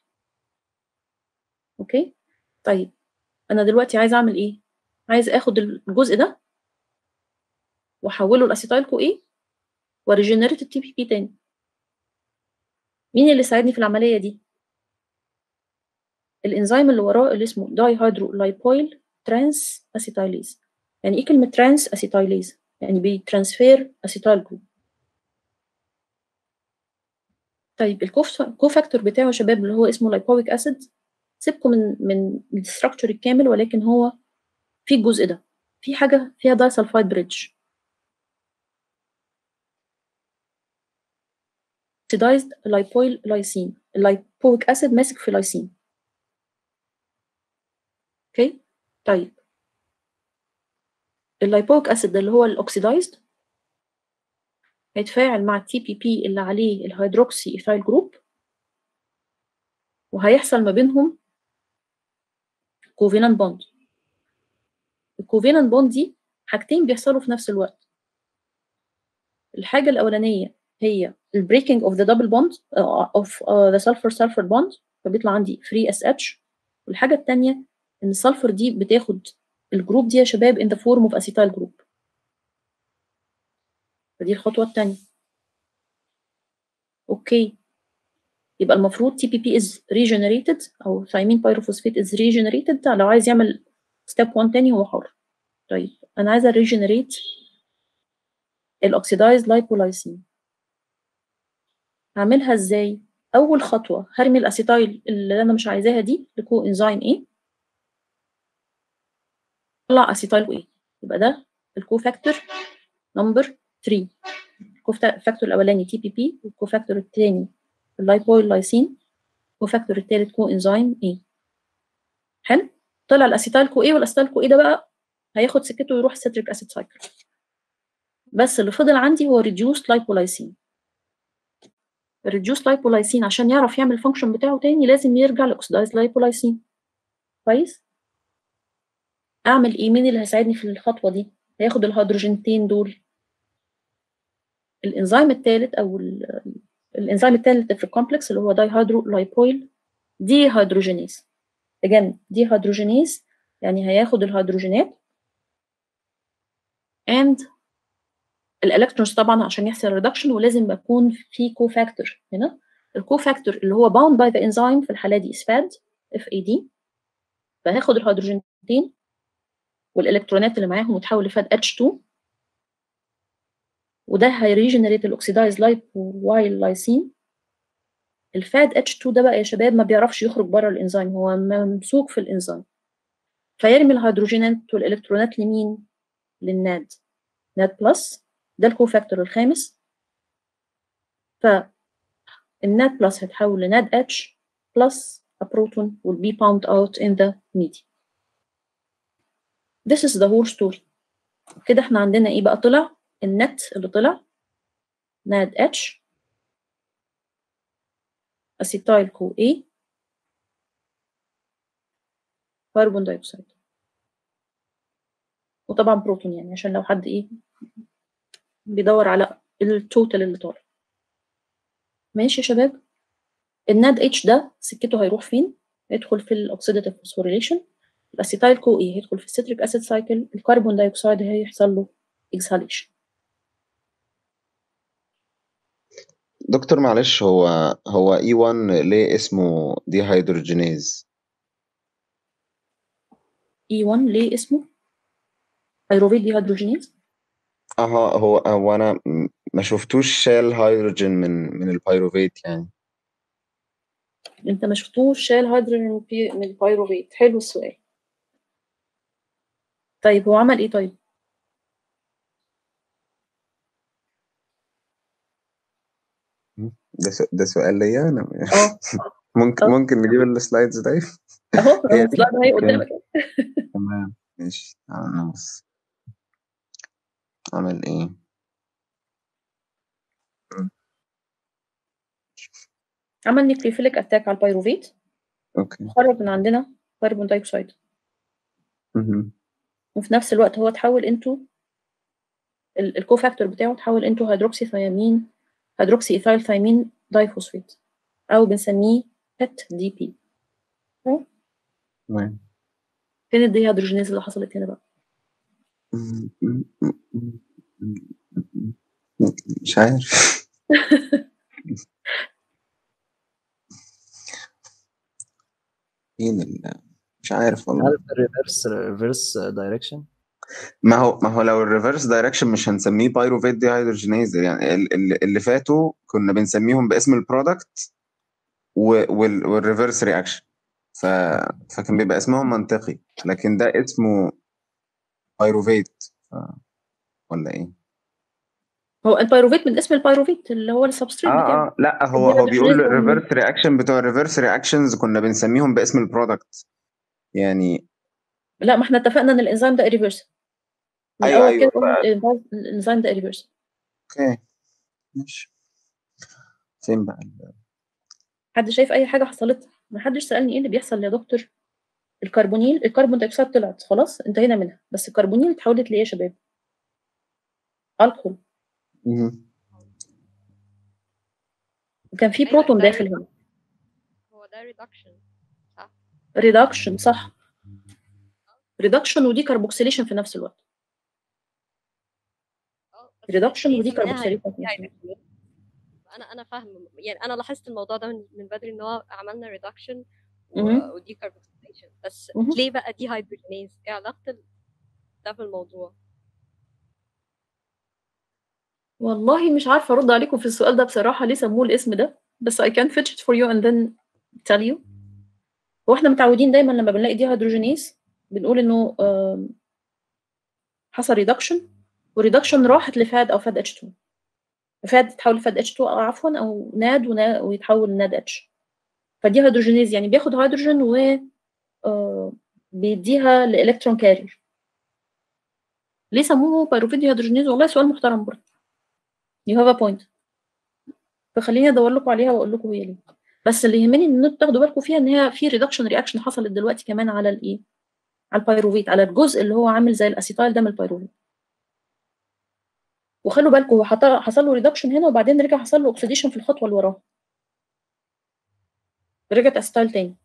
اوكي طيب انا دلوقتي عايزه اعمل ايه عايز اخد الجزء ده واحوله لاسيتايل كو ايه وريجنريت التي بي بي تاني مين اللي ساعدني في العمليه دي الانزيم اللي وراه اللي اسمه داي هيدرو لايبويل ترانس اسيتايليز يعني ايه كلمه ترانس اسيتايليز يعني بيترانسفير اسيتايل جروب طيب الكوفاكتور بتاعه يا شباب اللي هو اسمه لايبويك اسيد سيبكم من من الاستراكشر الكامل ولكن هو في الجزء ده في حاجه فيها داي سلفايد بريدج oxidized lipoyl lysine اللايبويك اسيد ماسك في لايسين اوكي طيب اللايبويك اسيد ده اللي هو الاوكسيدايزد هيتفاعل مع التي بي بي اللي عليه الهيدروكسي ايثايل جروب وهيحصل ما بينهم كوفينانت بوند الكوفينانت بوند دي حاجتين بيحصلوا في نفس الوقت الحاجه الاولانيه هي البريكنج اوف ذا دبل بوند اوف ذا سلفر سلفر بوند فبيطلع عندي فري اس اتش والحاجه الثانيه ان السلفر دي بتاخد الجروب دي يا شباب in the form of acetyl group فدي الخطوه الثانيه اوكي يبقى المفروض تي بي بي از ريجنريتد او ثايمين بايروفوسفيت از ريجنريتد لو عايز يعمل ستيب 1 تاني هو حر طيب انا عايزه ريجنريت الاوكسيدايز لايبولايسين هعملها ازاي اول خطوه هرمي الاسيتايل اللي انا مش عايزاها دي لكو انزيم ايه طلع اسيتايل ايه يبقى ده الكو فاكتور نمبر 3 الكو فاكتور الاولاني تي بي بي والكو فاكتور الثاني اللايبويل لايسين الكو فاكتور الثالث كو انزيم ايه حلو طلع الاسيتايل كو ايه والاسيتايل كو ايه ده بقى هياخد سكته ويروح سيتريك اسيد سايكل بس اللي فضل عندي هو ريديوس لايبولايسين الريديوس لايبولايسين عشان يعرف يعمل الفانكشن بتاعه تاني لازم يرجع لاكسدايز لايبولايسين كويس اعمل ايه مين اللي هيساعدني في الخطوه دي هياخد الهيدروجينتين دول الانزيم الثالث او الانزيم الثالث في الكومبلكس اللي هو داي هيدرو لايبويل دي هيدروجينيز again دي هيدروجينيز يعني هياخد الهيدروجينات and الالكترونز طبعا عشان يحصل ريدكشن ولازم يكون في كو فاكتور هنا الكو فاكتور اللي هو bound by the enzyme في الحاله دي اسفاد اف اي دي فهاخد الهيدروجينتين والالكترونات اللي معاهم وتحول لفاد اتش 2 وده هيريجنريت الاوكسيدايز وايل لايسين الفاد اتش 2 ده بقى يا شباب ما بيعرفش يخرج بره الانزيم هو ممسوك في الانزيم فيرمي الهيدروجينات والالكترونات لمين للناد ناد بلس ده الكوفاكتور الخامس فالناد بلس هتحول لناد اتش بلس a proton will be pumped out in the media this is the whole story كده احنا عندنا ايه بقى طلع النت اللي طلع ناد اتش اسيتايل كو A كربون دايوكسيد وطبعا بروتون يعني عشان لو حد ايه بيدور على التوتال اللي طالع ماشي يا شباب الناد اتش ده سكته هيروح فين هيدخل في الاوكسيداتيف فوسفوريليشن الاسيتايل كو اي هيدخل في السيتريك اسيد سايكل الكربون دايوكسيد هيحصل له اكسهاليشن دكتور معلش هو هو اي 1 ليه اسمه دي هيدروجينيز اي 1 ليه اسمه هيدروفيت دي هيدروجينيز اها هو هو انا م- ما شفتوش شال هيدروجين من من البيروفيت يعني انت ما شفتوش شال هيدروجين في- من البيروفيت حلو السؤال طيب هو عمل ايه طيب ده سو- ده سؤال ليا انا اه ممكن آه. ممكن نجيب السلايدز دي اهو هي اهو دي؟ السلايد اهي أوكي. قدامك تمام ماشي تعالى نبص عمل ايه عمل نيوكليوفيليك اتاك على البيروفيت اوكي خرج من عندنا كربون دايوكسيد مهم. وفي نفس الوقت هو تحول انتو ال- الكوفاكتور بتاعه تحول انتو هيدروكسي ثيامين هيدروكسي ايثايل ثيامين دايفوسفيت او بنسميه بت دي بي تمام فين الديهيدروجينيز اللي حصلت هنا بقى مش عارف مين ال... مش عارف والله هل ريفرس ريفرس دايركشن ما هو ما هو لو الريفرس دايركشن مش هنسميه بايروفيت دي هيدروجينيز يعني ال- ال- اللي فاتوا كنا بنسميهم باسم البرودكت والريفرس رياكشن ف... فكان بيبقى اسمهم منطقي لكن ده اسمه بايروفيت ف... ولا ايه؟ هو البيروفيت من اسم البيروفيت اللي هو السبستريت اه بتاعه اه لا هو هو بيقول الهيدروجينيز هو الريفرس رياكشن بتوع الريفرس رياكشنز كنا بنسميهم باسم البرودكت يعني لا ما احنا اتفقنا ان الانزيم ده ريفرس من ايوه الاول ايوه كده ف... قلنا الانزيم ده ريفرس اوكي ماشي فين بقى ال- حد شايف اي حاجه حصلت ما حدش سالني ايه اللي بيحصل يا دكتور الكربونيل الكربون دايوكسيد طلعت خلاص انتهينا منها بس الكربونيل اتحولت لايه يا شباب الكحول مهم. وكان في أيوة، بروتون ده داخل هنا هو ده ريدكشن ريدكشن صح ريدكشن ودي كاربوكسيليشن في نفس الوقت ريدكشن ودي كاربوكسيليشن في نفس الوقت انا انا فاهمه يعني انا لاحظت الموضوع ده من, من بدري ان هو عملنا ريدكشن مهم. ودي كاربوكسيليشن بس مهم. ليه بقى دي هيدروجينيز ايه علاقه ال- ده بالموضوع والله مش عارفه ارد عليكم في السؤال ده بصراحه ليه سموه الاسم ده بس I can fetch it for you and then tell you هو احنا متعودين دايما لما بنلاقي دي هيدروجينيز بنقول انه آم، حصل ريدكشن وريدكشن راحت لفاد او فاد اتش 2 فاد تتحول لفاد اتش 2 عفوا او ناد ونا- ويتحول لناد اتش فدي هيدروجينيز يعني بياخد هيدروجين و آه، بيديها لالكترون كارير ليه سموه بايروفيت دي هيدروجينيز والله سؤال محترم برضه you have a point فخليني ادور لكم عليها واقول لكم هي ليه بس اللي يهمني ان انتوا تاخدوا بالكم فيها ان هي في ريدكشن رياكشن حصلت دلوقتي كمان على الايه على البيروفيت على الجزء اللي هو عامل زي الاسيتايل ده من البيروفيت وخلوا بالكم هو حط- حصل له ريدكشن هنا وبعدين رجع حصل له اوكسيديشن في الخطوه اللي وراها رجعت اسيتايل تاني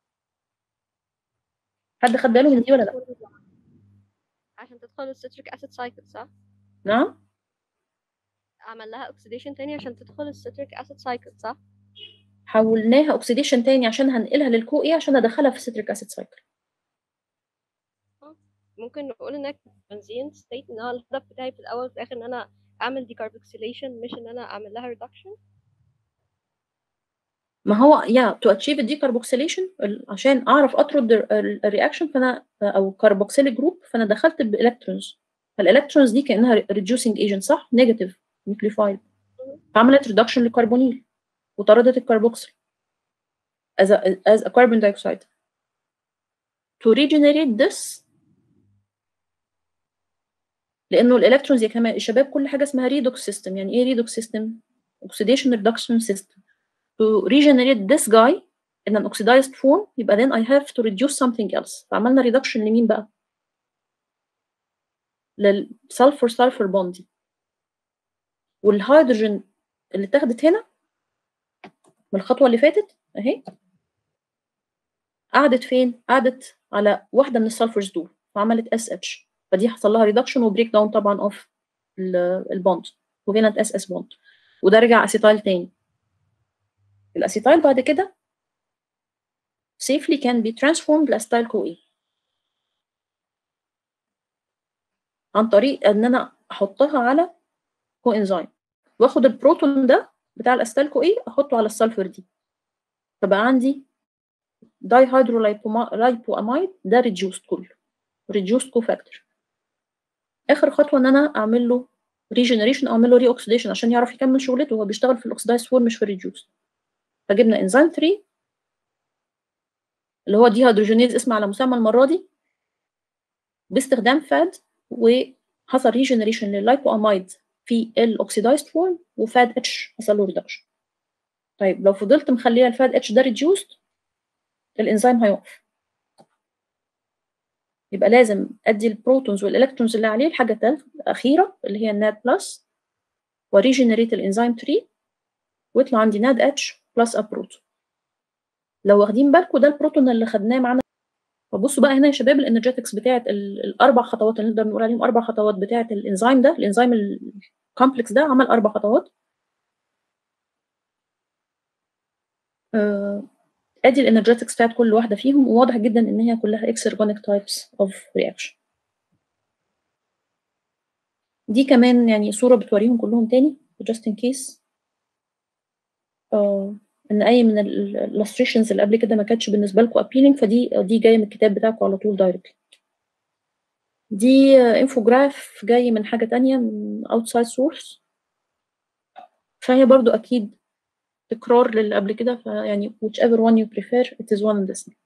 حد خد باله من دي ولا لا عشان تدخل الستريك اسيد سايكل صح نعم عمل لها اوكسيديشن تاني عشان تدخل الستريك اسيد سايكل صح حولناها اوكسيديشن تاني عشان هنقلها للكو ايه عشان ادخلها في السيتريك اسيد سايكل ممكن نقول انك بنزين ستيت ان هو الهدف بتاعي في الاول وفي الاخر ان انا اعمل decarboxylation مش ان انا اعمل لها reduction ما هو يا تو اتشيف الديكربوكسيليشن عشان اعرف اطرد الرياكشن فانا او كربوكسيل جروب فانا دخلت بالالكترونز فالالكترونز دي كانها ريديوسينج ايجنت صح نيجاتيف نيوكليفايد فعملت ريدكشن للكربونيل وطردت الكربوكسيل as a, as a carbon dioxide to regenerate this لانه الالكترونز يا كمان الشباب كل حاجه اسمها ريدوكس سيستم يعني ايه ريدوكس سيستم oxidation reduction system to regenerate this guy in an oxidized form يبقى then I have to reduce something else فعملنا reduction لمين بقى؟ للسلفر سلفر بوند دي والهيدروجين اللي اتاخدت هنا من الخطوه اللي فاتت اهي قعدت فين؟ قعدت على واحده من السلفرز دول فعملت اس اتش فدي حصل لها ريدكشن وبريك داون طبعا اوف البوند وفينت اس اس بوند وده رجع اسيتايل تاني الاسيتايل بعد كده safely can be transformed لاسيتايل كو اي عن طريق ان انا احطها على كو انزيم واخد البروتون ده بتاع الاسيتايل كو اي احطه على السلفر دي فبقى عندي داي هيدرو لايبو امايد ده ريديوست كله ريديوست كو فاكتور اخر خطوه ان انا اعمل له ريجنريشن او اعمل له ري اوكسيديشن عشان يعرف يكمل شغلته هو بيشتغل في الاكسدايز فور مش في الريديوس فجبنا انزيم 3 اللي هو دي هيدروجينيز اسم على مسمى المره دي باستخدام فاد وحصل ريجنريشن لللايبو امايد في الاوكسيدايزد فورم وفاد اتش حصل له ريدكشن طيب لو فضلت مخليه الفاد اتش ده ريديوست الانزيم هيقف يبقى لازم ادي البروتونز والالكترونز اللي عليه الحاجه الثالثه الاخيره اللي هي الناد بلس وريجنريت الانزيم 3 ويطلع عندي ناد اتش بلس ا بروتون لو واخدين بالكم ده البروتون اللي خدناه معانا فبصوا بقى هنا يا شباب الانرجيتكس بتاعت الاربع خطوات اللي نقدر نقول عليهم اربع خطوات بتاعت الانزيم ده الانزيم الكومبلكس ده عمل اربع خطوات آه ادي الانرجيتكس بتاعت كل واحده فيهم وواضح جدا ان هي كلها اكسرجونيك تايبس اوف رياكشن دي كمان يعني صوره بتوريهم كلهم تاني just in case آه ان اي من الالستريشنز اللي قبل كده ما كانتش بالنسبه لكم appealing فدي دي جايه من الكتاب بتاعكم على طول دايركتلي دي انفوجراف جاي من حاجه تانية من outside source فهي برضو اكيد تكرار للي قبل كده فيعني whichever one you prefer it is one and the same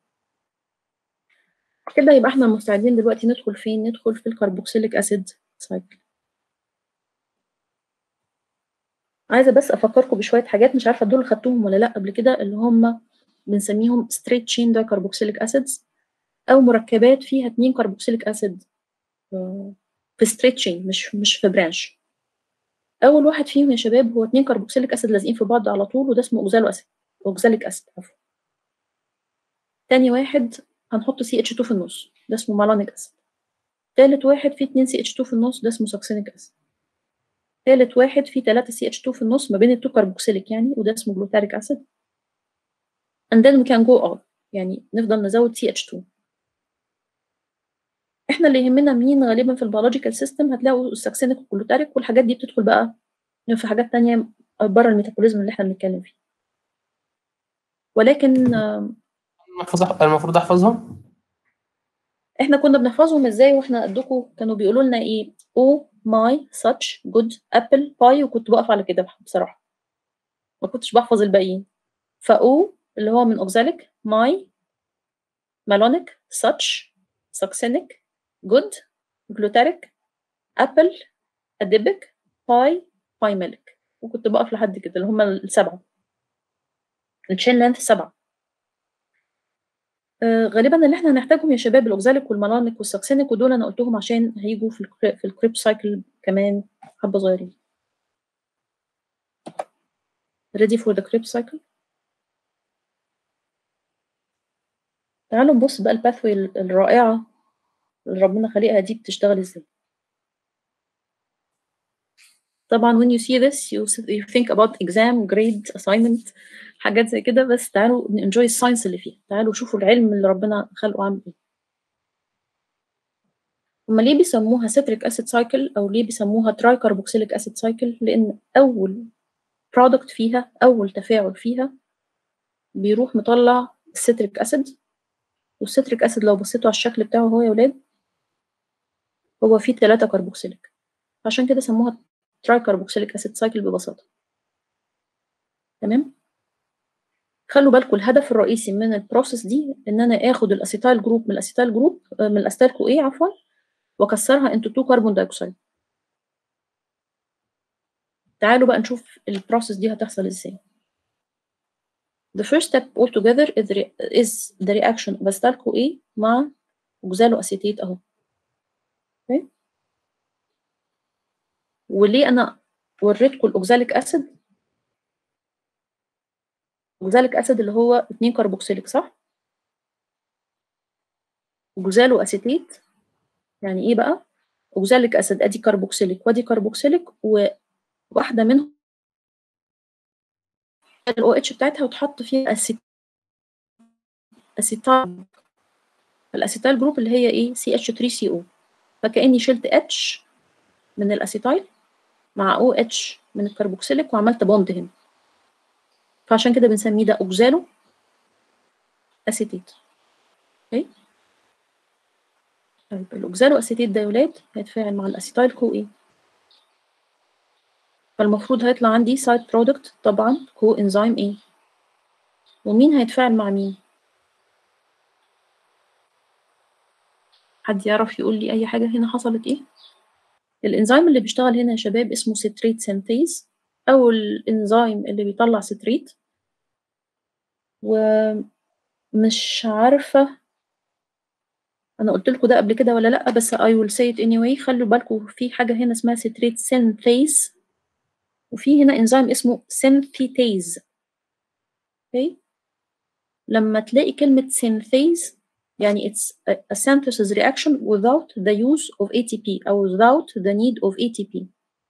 كده يبقى احنا مستعدين دلوقتي ندخل فين ندخل في الكربوكسيليك اسيد سايكل عايزه بس افكركم بشويه حاجات مش عارفه دول خدتوهم ولا لا قبل كده اللي هم بنسميهم straight chain dicarboxylic acids او مركبات فيها اتنين كربوكسيليك اسيد في straight chain مش مش في برانش اول واحد فيهم يا شباب هو اتنين كربوكسيليك اسيد لازقين في بعض على طول وده اسمه اوكزالو اسيد اوكزاليك اسيد عفوا تاني واحد هنحط سي اتش 2 في النص ده اسمه مالونيك اسيد تالت واحد فيه اتنين سي اتش 2 في النص ده اسمه ساكسينيك اسيد تالت واحد فيه تلاتة سي اتش 2 في النص ما بين التو كربوكسيليك يعني وده اسمه جلوتاريك اسيد and then we can go on يعني نفضل نزود سي اتش 2 احنا اللي يهمنا مين غالبا في البيولوجيكال سيستم هتلاقوا الساكسينيك والجلوتاريك والحاجات دي بتدخل بقى في حاجات تانية بره الميتابوليزم اللي احنا بنتكلم فيه ولكن المفروض المفروض احفظهم احنا كنا بنحفظهم ازاي واحنا قدكم كانوا بيقولوا لنا ايه او ماي such good apple pie وكنت بقف على كده بصراحه ما كنتش بحفظ الباقيين فاو اللي هو من اوكزاليك ماي مالونيك such ساكسينيك جود جلوتاريك ابل اديبك باي باي ميلك وكنت بقف لحد كده اللي هم السبعه التشين لينث سبعه آه غالبا اللي احنا هنحتاجهم يا شباب الاوكزاليك والمالونيك والساكسينيك ودول انا قلتهم عشان هيجوا في الكريب, في الكريب سايكل كمان حبه صغيرين ready for the creep cycle تعالوا نبص بقى الباثوي الرائعه اللي ربنا خلقها دي بتشتغل ازاي طبعا when you see this you, you think about exam grade assignment حاجات زي كده بس تعالوا enjoy الساينس اللي فيها تعالوا شوفوا العلم اللي ربنا خلقه عامل ايه هما ليه بيسموها citric acid cycle او ليه بيسموها تراي كاربوكسيليك acid cycle لان اول برودكت فيها اول تفاعل فيها بيروح مطلع السيتريك اسيد والسيتريك اسيد لو بصيتوا على الشكل بتاعه هو يا ولاد هو فيه ثلاثة كربوكسيليك عشان كده سموها تراي كربوكسيليك اسيد سايكل ببساطة تمام خلوا بالكم الهدف الرئيسي من البروسيس دي ان انا اخد الاسيتايل جروب من الاسيتايل جروب آه، من الاسيتايل كو ايه عفوا واكسرها انتو 2 كربون دايوكسيد تعالوا بقى نشوف البروسيس دي هتحصل ازاي The first step altogether is the, re- is the reaction of acetyl CoA مع oxaloacetate اهو okay. وليه انا وريتكم الاوكزاليك اسيد اوكزاليك اسيد اللي هو 2 كربوكسيليك صح اوكزالو اسيتيت يعني ايه بقى اوكزاليك اسيد ادي كربوكسيليك وادي كربوكسيليك وواحده منهم الاو اتش بتاعتها وتحط فيها أسيت... اسيتال الاسيتال جروب اللي هي ايه سي اتش 3 سي او فكاني شلت اتش من الاسيتايل مع او اتش من الكربوكسيليك وعملت بوند هنا فعشان كده بنسميه ده اوكزالو اسيتيت اوكي طيب الاوكزالو اسيتيت ده يا ولاد هيتفاعل مع الاسيتايل كو ايه فالمفروض هيطلع عندي سايد برودكت طبعا كو انزيم ايه ومين هيتفاعل مع مين حد يعرف يقول لي اي حاجه هنا حصلت ايه الانزيم اللي بيشتغل هنا يا شباب اسمه ستريت سينثيز او الانزيم اللي بيطلع ستريت ومش عارفه انا قلت لكم ده قبل كده ولا لا بس I will say it anyway خلوا بالكم في حاجه هنا اسمها ستريت سينثيز وفي هنا انزيم اسمه سينثيتيز اوكي لما تلاقي كلمه سينثيز يعني it's a, a synthesis reaction without the use of ATP أو without the need of ATP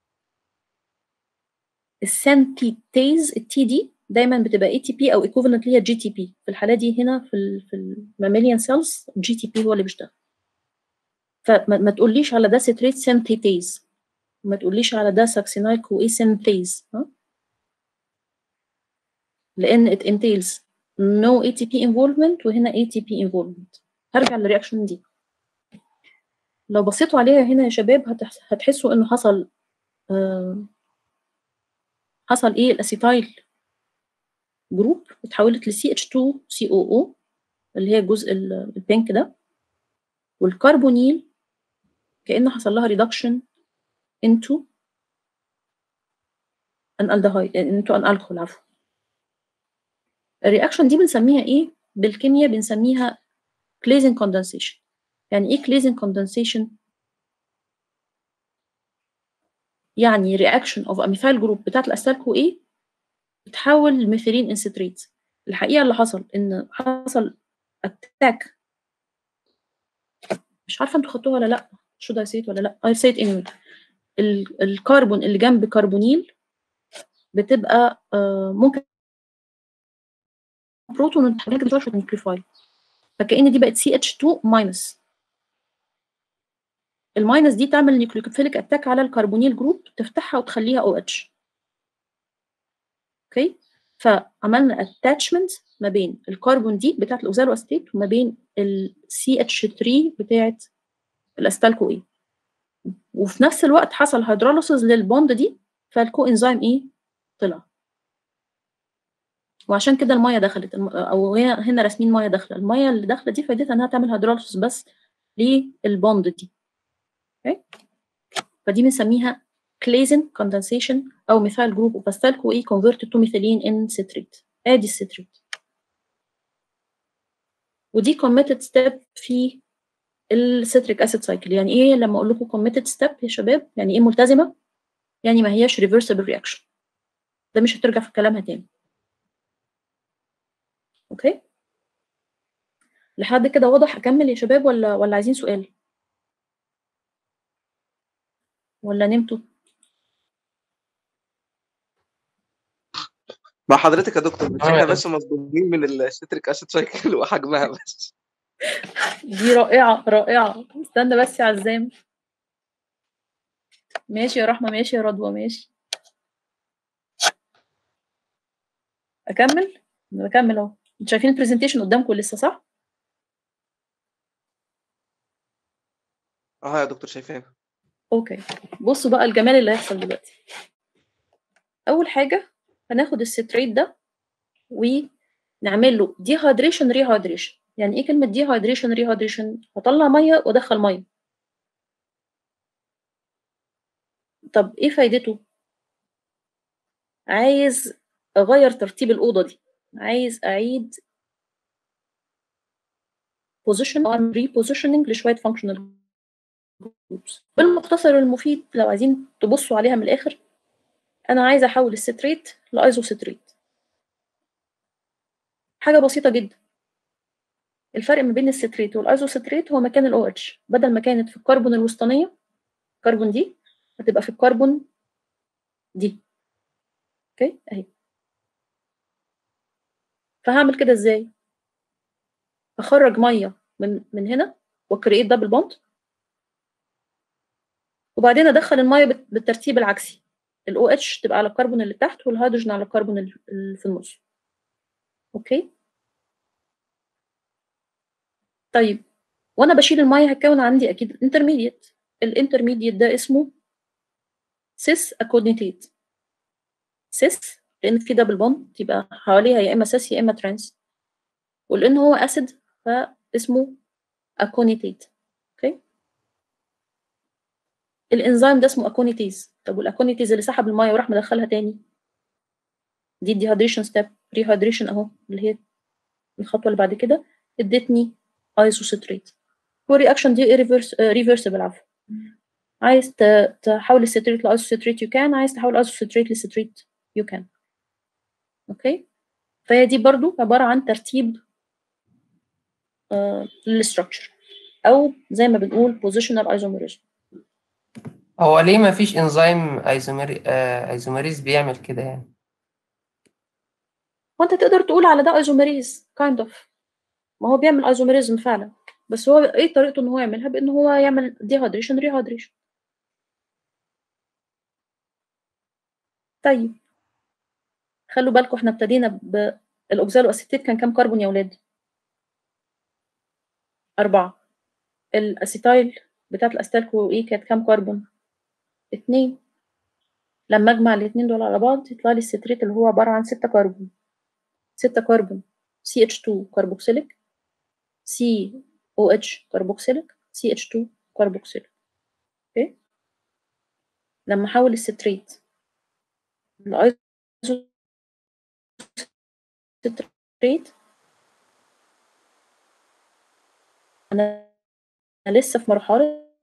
السنتيتيز التي دي دايما بتبقى ATP أو equivalent ليها GTP في الحالة دي هنا في ال في الماميليان سيلز GTP هو اللي بيشتغل فما ما تقوليش على ده ستريت سنتيتيز ما تقوليش على ده ساكسينايل كو اي سنتيز ها لأن it entails no ATP involvement وهنا ATP involvement هرجع للرياكشن دي لو بصيتوا عليها هنا يا شباب هتح- هتحسوا انه حصل آه حصل ايه الاسيتايل جروب اتحولت ل CH2COO اللي هي الجزء ال- البينك ده والكربونيل كأنه حصل لها reduction into an aldehyde into an alcohol عفوا الرياكشن دي بنسميها ايه بالكيمياء بنسميها كليزن كوندنسيشن يعني ايه كليزن كوندنسيشن يعني رياكشن اوف اميثايل جروب بتاعت الاسيتال كو ايه بتحول لميثيلين انستريت الحقيقه اللي حصل ان حصل اتاك مش عارفه انتوا خدتوها ولا لا شو ده سيت ولا لا اي سيت اني ال- الكربون اللي جنب كربونيل بتبقى آه، ممكن بروتون الحاجات كده شويه نيوكليفايد فكأن دي بقت CH2 ماينس الماينس دي تعمل نيوكليوفيليك اتاك على الكربونيل جروب تفتحها وتخليها OH اوكي فعملنا اتاتشمنت ما بين الكربون دي بتاعت الاوزالو استيت وما بين ال CH3 بتاعت الاستالكو ايه وفي نفس الوقت حصل هيدروليسيس للبوند دي فالكو انزيم ايه طلع وعشان كده الميه دخلت الم- او هنا هنا راسمين ميه داخله الميه اللي داخله دي فايدتها انها تعمل هيدروليسيس بس للبوند دي اوكي فدي بنسميها كليزن كوندنسيشن او ميثايل جروب اوف استال كو اي converted to methylene in citrate ادي الستريت ودي committed step في الستريك اسيد سايكل يعني ايه لما اقول لكم committed step يا شباب يعني ايه ملتزمه يعني ما هياش reversible reaction ده مش هترجع في كلامها تاني اوكي لحد كده واضح اكمل يا شباب ولا ولا عايزين سؤال ولا نمتوا مع حضرتك يا دكتور بس آه. احنا بس مصدومين من الستريك اسيد سايكل وحجمها بس دي رائعة رائعة استنى بس يا عزام ماشي يا رحمة ماشي يا رضوى ماشي أكمل؟ أنا بكمل أهو انتوا شايفين البرزنتيشن قدامكم لسه صح؟ اه يا دكتور شايفاها اوكي بصوا بقى الجمال اللي هيحصل دلوقتي اول حاجه هناخد الستريت ده ونعمل له ديهايدريشن ريهايدريشن يعني ايه كلمه ديهايدريشن ريهايدريشن هطلع ميه وادخل ميه طب ايه فايدته عايز اغير ترتيب الاوضه دي عايز اعيد position or repositioning لشويه functional groups بالمختصر المفيد لو عايزين تبصوا عليها من الاخر انا عايزه احول الستريت لايزوستريت حاجه بسيطه جدا الفرق ما بين الستريت والايزوستريت هو مكان الاو اتش بدل ما كانت في الكربون الوسطانيه الكربون دي هتبقى في الكربون دي اوكي اهي فهعمل كده ازاي اخرج ميه من من هنا واكريت دبل بوند وبعدين ادخل الميه بت- بالترتيب العكسي الاو اتش تبقى على الكربون اللي تحت والهيدروجين على الكربون اللي اللي في النص اوكي طيب وانا بشيل الميه هتكون عندي اكيد انترميديت الانترميديت ده اسمه سيس اكونيتيت سيس لان في دبل بوند يبقى حواليها يا اما سيس يا اما ترانس ولان هو اسيد فاسمه اكونيتيت اوكي الانزيم ده اسمه اكونيتيز طب والاكونيتيز اللي سحب الميه وراح مدخلها تاني دي الديهايدريشن ستيب ريهايدريشن اهو اللي هي الخطوه اللي بعد كده ادتني ايزوستريت والرياكشن دي ريفرسبل عفوا عايز ت- تحول الستريت لايزوستريت يو كان عايز تحول ايزوستريت لستريت يو كان اوكي فهي دي برضو عباره عن ترتيب آه للستراكشر او زي ما بنقول بوزيشنال ايزوميريزم هو ليه ما فيش انزيم ايزوميري آه ايزوميريز بيعمل كده يعني وانت تقدر تقول على ده ايزوميريز كايند اوف ما هو بيعمل ايزوميريزم فعلا بس هو ايه طريقته ان هو يعملها بان هو يعمل ديهايدريشن ريهايدريشن طيب خلوا بالكم احنا ابتدينا بالاوكزالو اسيتيت كان كام كربون يا ولاد أربعة الأسيتايل بتاعت الأستالكو إيه كانت كام كربون؟ اتنين لما أجمع الاتنين دول على بعض يطلع لي الستريت اللي هو عبارة عن ستة كربون ستة كربون CH2 كربوكسيليك COH كربوكسيليك CH2 كربوكسيليك اوكي لما أحول الستريت ستريت أنا أنا لسه في مرحلة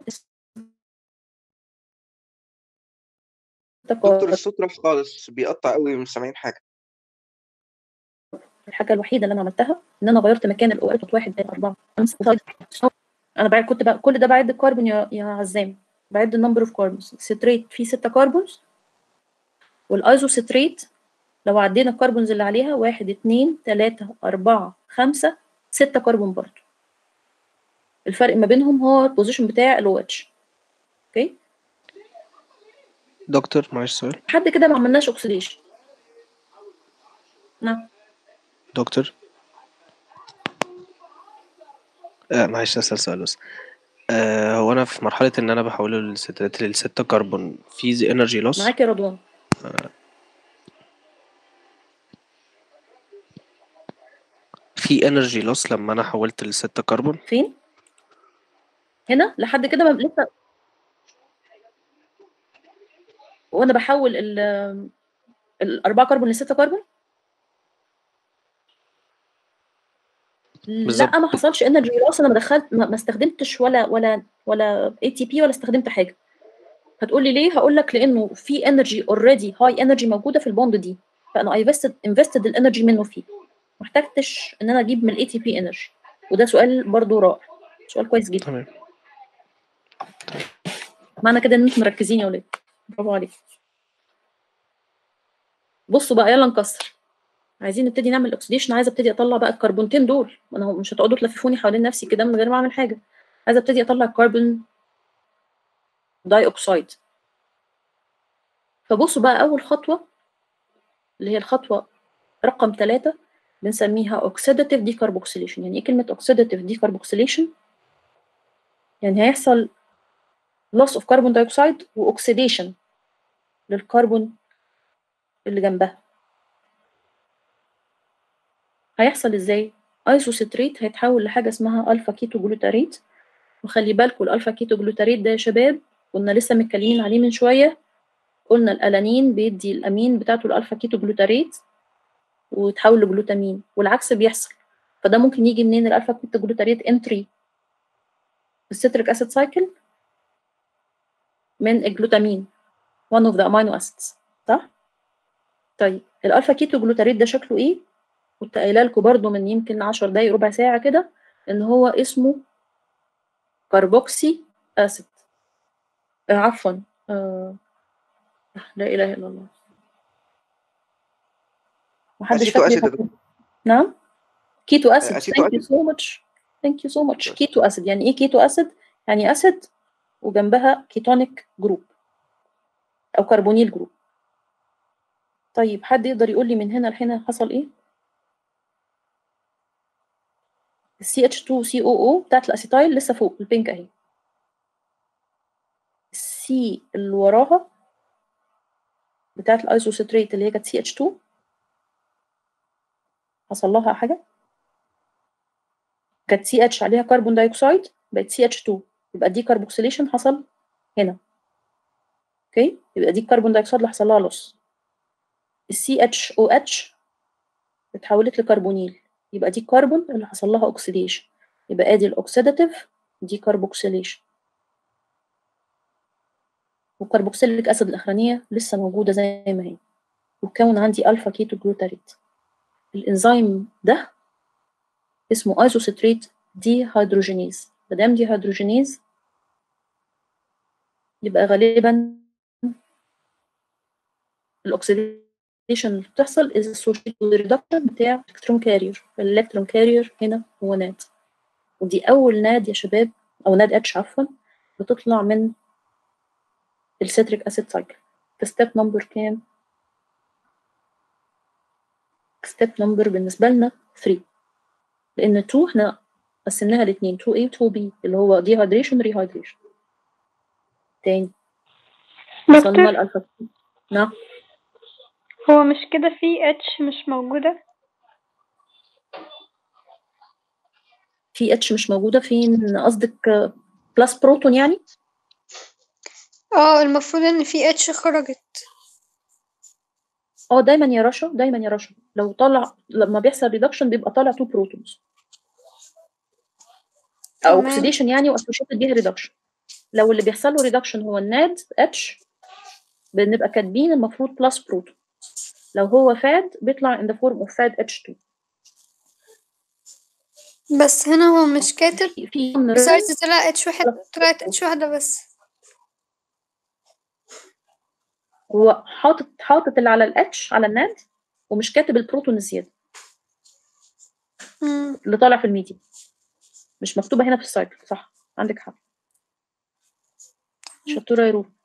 دكتور الصوت راح خالص بيقطع قوي مش سامعين حاجه الحاجة الوحيدة اللي أنا عملتها إن أنا غيرت مكان الأو اتش واحد بين أربعة خمسة وستة. أنا بعد كنت بقى كل ده بعد الكربون يا يا عزام بعد النمبر اوف كاربونز ستريت فيه ستة كاربونز والايزو ستريت لو عدينا الكربونز اللي عليها واحد اتنين تلاتة أربعة خمسة ستة كربون برضو الفرق ما بينهم هو البوزيشن بتاع ال OH اوكي دكتور معلش سؤال لحد كده ما عملناش اوكسيديشن نعم دكتور آه معلش أسأل سؤال بس آه هو أنا في مرحلة إن أنا بحوله الستات للستة كربون في انرجي لوس معاك يا رضوان في انرجي لوس لما أنا حولت للستة كربون فين هنا لحد كده ما لسه وانا بحول ال الأربعة كربون لستة كربون بالظبط. لا ما حصلش انرجي لوس انا ما دخلت ما ما استخدمتش ولا ولا ولا اي تي بي ولا استخدمت حاجه هتقولي ليه هقول لك لانه في انرجي اوريدي هاي انرجي موجوده في البوند دي فانا انفستد انفستد الانرجي منه فيه ما احتجتش ان انا اجيب من الاي تي بي انرجي وده سؤال برضو رائع سؤال كويس جدا تمام معنى كده ان انتم مركزين يا ولاد برافو عليك بصوا بقى يلا نكسر عايزين نبتدي نعمل اوكسيديشن عايزه ابتدي اطلع بقى الكربونتين دول ما انا هو مش هتقعدوا تلففوني حوالين نفسي كده من غير ما اعمل حاجه عايزه ابتدي اطلع الكربون داي اوكسايد فبصوا بقى اول خطوه اللي هي الخطوه رقم ثلاثة بنسميها اوكسيداتيف ديكربوكسيليشن يعني ايه كلمه اوكسيداتيف ديكربوكسيليشن يعني هيحصل loss of carbon dioxide واكسيديشن للكربون اللي جنبها هيحصل ازاي ايسوسيتريت هيتحول لحاجه اسمها الفا كيتو جلوتاريت وخلي بالكم الالفا كيتو جلوتاريت ده يا شباب كنا لسه متكلمين عليه من شويه قلنا الالانين بيدي الامين بتاعته الالفا كيتو جلوتاريت ويتحول لجلوتامين والعكس بيحصل فده ممكن يجي منين الالفا كيتو جلوتاريت انتري الستريك اسيد سايكل من الجلوتامين one of the amino acids صح طيب الالفا كيتو جلوتاريت ده شكله ايه كنت قايله لكم برده من يمكن 10 دقايق ربع ساعه كده ان هو اسمه كربوكسي اسيد آه عفوا آه لا اله الا الله محدش اسيتو فاكر اسيد يفكر. نعم كيتو اسيد اسيتو ثانك يو سو ماتش ثانك يو سو ماتش كيتو اسيد يعني ايه كيتو اسيد يعني اسيد وجنبها كيتونيك جروب او كربونيل جروب طيب حد يقدر يقول لي من هنا لهنا حصل ايه ال CH2COO بتاعت الاسيتايل لسه فوق البينك اهي السي اللي وراها بتاعت الايزوسيتريت اللي هي كانت CH2 حصل لها حاجه كانت CH عليها كربون دايوكسيد بقت CH2 يبقى دي كاربوكسيليشن حصل هنا اوكي يبقى دي الكربون دايوكسيد اللي حصل لها لوس ال CHOH اتحولت لكربونيل يبقى دي كربون اللي حصل لها اوكسيديشن يبقى ادي الاوكسيداتيف دي كاربوكسيليشن والكربوكسيليك اسيد الاخرانيه لسه موجوده زي ما هي وكون عندي الفا كيتو جلوتاريت الانزيم ده اسمه ايزوسيتريت دي هيدروجينيز ما دام دي هيدروجينيز يبقى غالبا الاكسيديشن اللي بتحصل is associated with reduction بتاع الكترون كارير الالكترون كارير هنا هو ناد ودي اول ناد يا شباب او ناد اتش عفوا بتطلع من السيتريك اسيد سايكل في ستيب نمبر كام ستيب نمبر بالنسبه لنا 3 لان 2 احنا قسمناها لاثنين 2A و 2B اللي هو dehydration rehydration تاني وصلنا دكتور الالفا نعم هو مش كده في اتش مش موجودة في اتش مش موجوده فين قصدك بلس بروتون يعني اه المفروض ان في اتش خرجت اه دايما يا رشا دايما يا رشا لو طلع لما بيحصل ريدكشن بيبقى طالع 2 بروتونز او تمام اوكسيديشن يعني واسوشيتد بيها ريدكشن لو اللي بيحصل له ريدكشن هو الناد اتش بنبقى كاتبين المفروض بلس بروتون لو هو فاد بيطلع in the form of fad H2 بس هنا هو مش كاتب في في من بسايز طلع اتش واحد طلعت اتش واحدة بس هو حاطط حاطط اللي على الاتش على الناد ومش كاتب البروتون الزياده مم. اللي طالع في الميديا مش مكتوبه هنا في السايكل صح عندك حق شطوره يا روح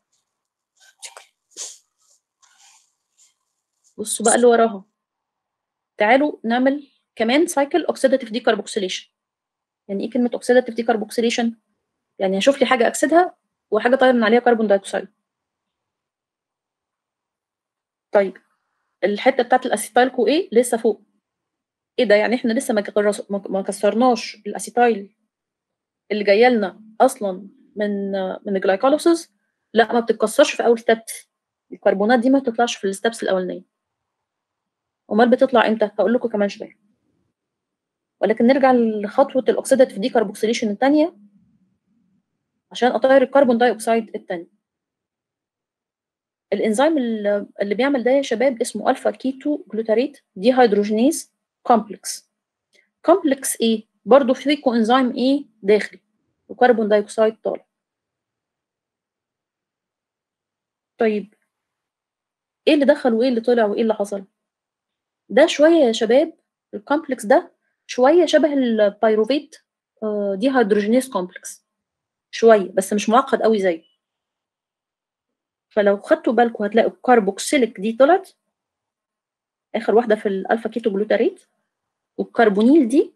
بصوا بقى اللي وراها تعالوا نعمل كمان سايكل اوكسيداتيف ديكربوكسيليشن يعني ايه كلمه اوكسيداتيف ديكربوكسيليشن يعني هشوف لي حاجه اكسدها وحاجه طاير من عليها كربون دايوكسيد طيب الحته بتاعت الاسيتايل كو ايه لسه فوق ايه ده يعني احنا لسه ما كرس- ما ما كسرناش الاسيتايل اللي جايه لنا اصلا من من الجلايكوليسيس لا ما بتتكسرش في اول ستيبس الكربونات دي ما بتطلعش في الستبس الاولانيه امال بتطلع امتى هقول لكم كمان شويه ولكن نرجع لخطوه الاكسيداتيف دي كاربوكسيليشن الثانيه عشان اطير الكربون داي اوكسيد الثاني الانزيم اللي اللي بيعمل ده يا شباب اسمه الفا كيتو جلوتاريت دي هيدروجينيز كومبلكس كومبلكس ايه برضه في كو انزيم ايه داخلي وكربون دايوكسيد طالع طيب ايه اللي دخل وايه اللي طلع وايه اللي حصل ده شويه يا شباب الكومبلكس ده شويه شبه البيروفيت آه، دي هيدروجينيز كومبلكس شويه بس مش معقد قوي زيه فلو خدتوا بالكم هتلاقوا الكربوكسيليك دي طلعت اخر واحده في الالفا كيتو جلوتاريت والكربونيل دي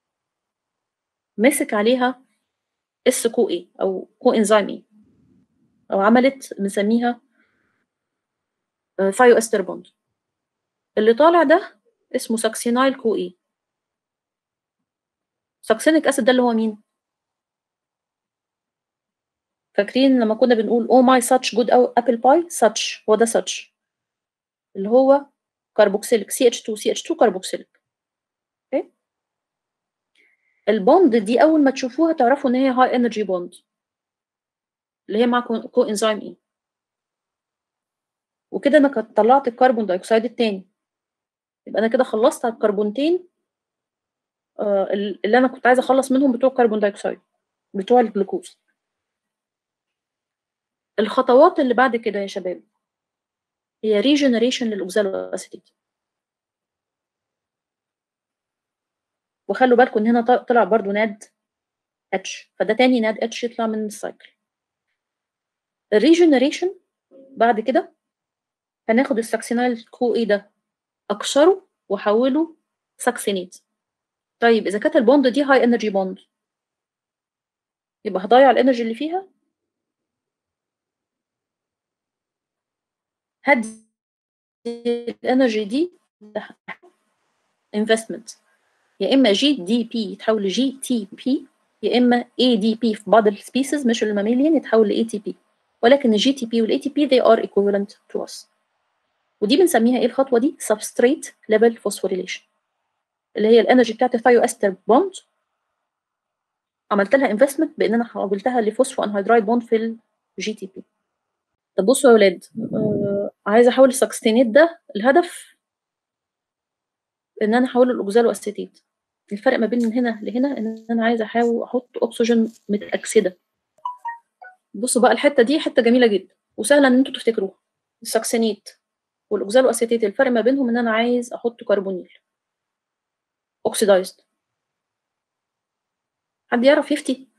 مسك عليها اس كو اي او كو انزيم اي او عملت بنسميها ثايو استر بوند اللي طالع ده اسمه ساكسينايل كو اي ساكسينيك اسيد ده اللي هو مين فاكرين لما كنا بنقول او ماي ساتش جود او ابل باي ساتش هو ده ساتش اللي هو كربوكسيليك سي اتش 2 سي اتش 2 كربوكسيليك اوكي البوند دي اول ما تشوفوها تعرفوا ان هي هاي انرجي بوند اللي هي مع كو انزيم اي وكده انا كنت طلعت الكربون دايوكسيد التاني يبقى انا كده خلصت على الكربونتين آه، اللي انا كنت عايزه اخلص منهم بتوع الكربون دايوكسيد بتوع الجلوكوز الخطوات اللي بعد كده يا شباب هي ريجنريشن للاوكزالو اسيتيت وخلوا بالكم ان هنا ط- طلع برضو ناد اتش فده تاني ناد اتش يطلع من السايكل الريجنريشن بعد كده هناخد الساكسينايل كو ايه ده اكسره واحوله ساكسينيت طيب اذا كانت البوند دي هاي انرجي بوند يبقى هضيع الانرجي اللي فيها هدي الانرجي دي انفستمنت يا اما جي دي بي يتحول لجي تي بي يا اما اي دي بي في بعض السبيسيز مش الماميليان يتحول لاي تي بي ولكن الجي تي بي والاي تي بي they are equivalent to us ودي بنسميها ايه الخطوه دي substrate level phosphorylation اللي هي الانرجي بتاعت الثايو استر بوند عملت لها انفستمنت بان انا حولتها لفوسفو انهيدرايد بوند في الجي تي بي طب بصوا يا ولاد آه عايزه احول السكستينيت ده الهدف ان انا احوله لاوكزالو اسيتيت الفرق ما بين من هنا لهنا ان انا عايزه احاول احط اكسجين متاكسده بصوا بقى الحته دي حته جميله جدا وسهله ان انتوا تفتكروها السكسينيت والاوكزالو اسيتيت الفرق ما بينهم ان انا عايز احط كربونيل اوكسيدايزد حد يعرف يفتي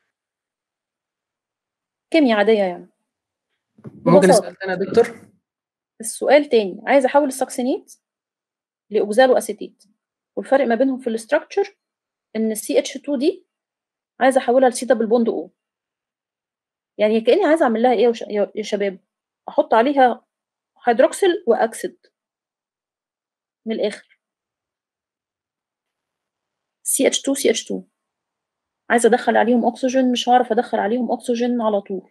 كيمياء عاديه يعني ممكن ببساطة. اسال تاني يا دكتور السؤال تاني عايزه احول السكسينيت لاوكزالو اسيتيت والفرق ما بينهم في الاستراكشر ان السي اتش 2 دي عايزه احولها لسي دبل بوند او يعني كاني عايزه اعمل لها ايه يا وش- يا يا شباب احط عليها هيدروكسيل واكسد من الاخر سي اتش 2 سي اتش 2 عايزه ادخل عليهم اكسجين مش هعرف ادخل عليهم اكسجين على طول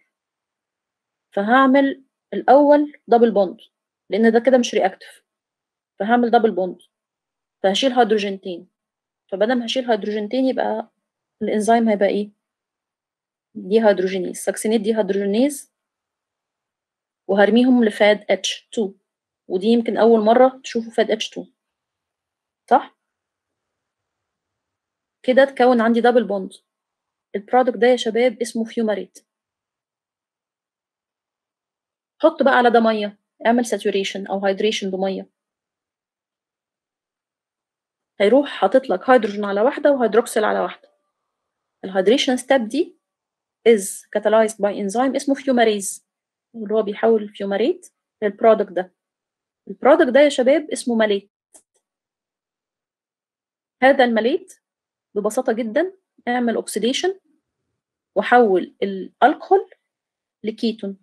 فهعمل الاول دبل بوند لان ده كده مش رياكتيف فهعمل دبل بوند فهشيل هيدروجينتين فبدل ما هشيل هيدروجينتين يبقى الانزيم هيبقى ايه دي هيدروجينيز ساكسينيت دي هيدروجينيز وهرميهم لفاد اتش 2 ودي يمكن اول مره تشوفوا فاد اتش 2 صح كده اتكون عندي دبل بوند البرودكت ده يا شباب اسمه فيوماريت حط بقى على ده ميه اعمل ساتوريشن او هيدريشن بميه هيروح حاطط لك هيدروجين على واحده وهيدروكسيل على واحده الهيدريشن ستيب دي is catalyzed by enzyme اسمه فيوماريز اللي هو بيحول الفيوماريت للبرودكت ده البرودكت ده يا شباب اسمه ماليت هذا الماليت ببساطة جدا اعمل اوكسيديشن وحول الالكحول لكيتون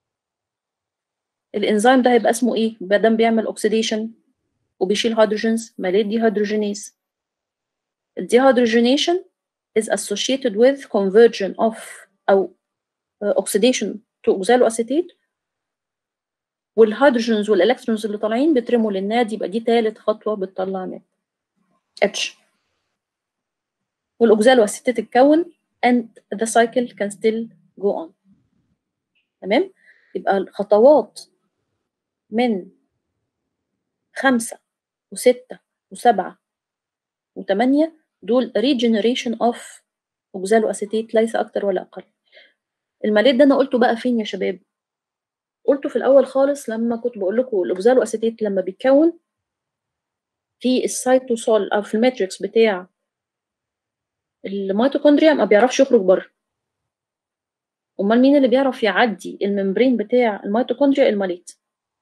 الانزيم ده هيبقى اسمه ايه بدل بيعمل اوكسيديشن وبيشيل هيدروجينز ماليت دي هيدروجينيز الديهيدروجينيشن is associated with conversion of أو uh, oxidation to oxaloacetate والهيدروجينز والالكترونز اللي طالعين بيترموا للناد يبقى دي تالت خطوة بتطلع ناد H والاوكزالواسيتات تتكون and the cycle can still go on تمام يبقى الخطوات من خمسة وستة وسبعة وثمانية دول regeneration of اوكزالواسيتيت ليس أكتر ولا أقل الماليت ده أنا قلته بقى فين يا شباب قلته في الأول خالص لما كنت بقول لكم الأوكزالواسيتيت لما بيتكون في السيتوسول او في الماتريكس بتاع الميتوكوندريا ما بيعرفش يخرج بره امال مين اللي بيعرف يعدي الممبرين بتاع الميتوكوندريا الماليت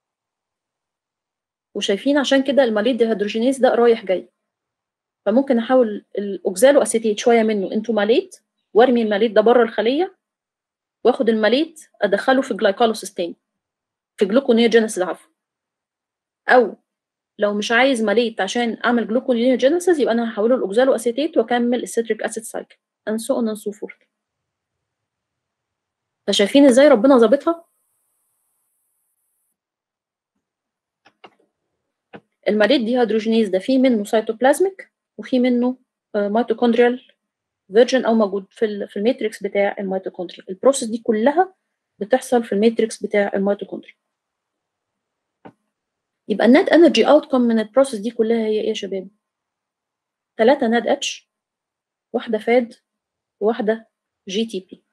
وشايفين عشان كده الماليت ديهيدروجينيز ده رايح جاي فممكن احول الاوكزالو اسيتيت شويه منه انتو ماليت وارمي الماليت ده بره الخليه واخد الماليت ادخله في جلايكوليسيس تاني في جلوكونيوجينيسيس عفوا او لو مش عايز ماليت عشان اعمل جلوكونيوجينيسيس يبقى انا هحوله لاوكزالو اسيتيت واكمل السيتريك اسيد سايكل and so on and so forth فشايفين ازاي ربنا ظابطها الماليت ديهيدروجينيز ده فيه منه سيتوبلازميك وفيه منه ميتوكوندريال فيرجن او موجود في ال في الماتريكس بتاع الميتوكوندريا البروسيس دي كلها بتحصل في الماتريكس بتاع الميتوكوندريا يبقى النت انرجي اوتكم من البروسيس دي كلها هي ايه يا شباب ثلاثة ناد اتش واحدة فاد وواحدة جي تي بي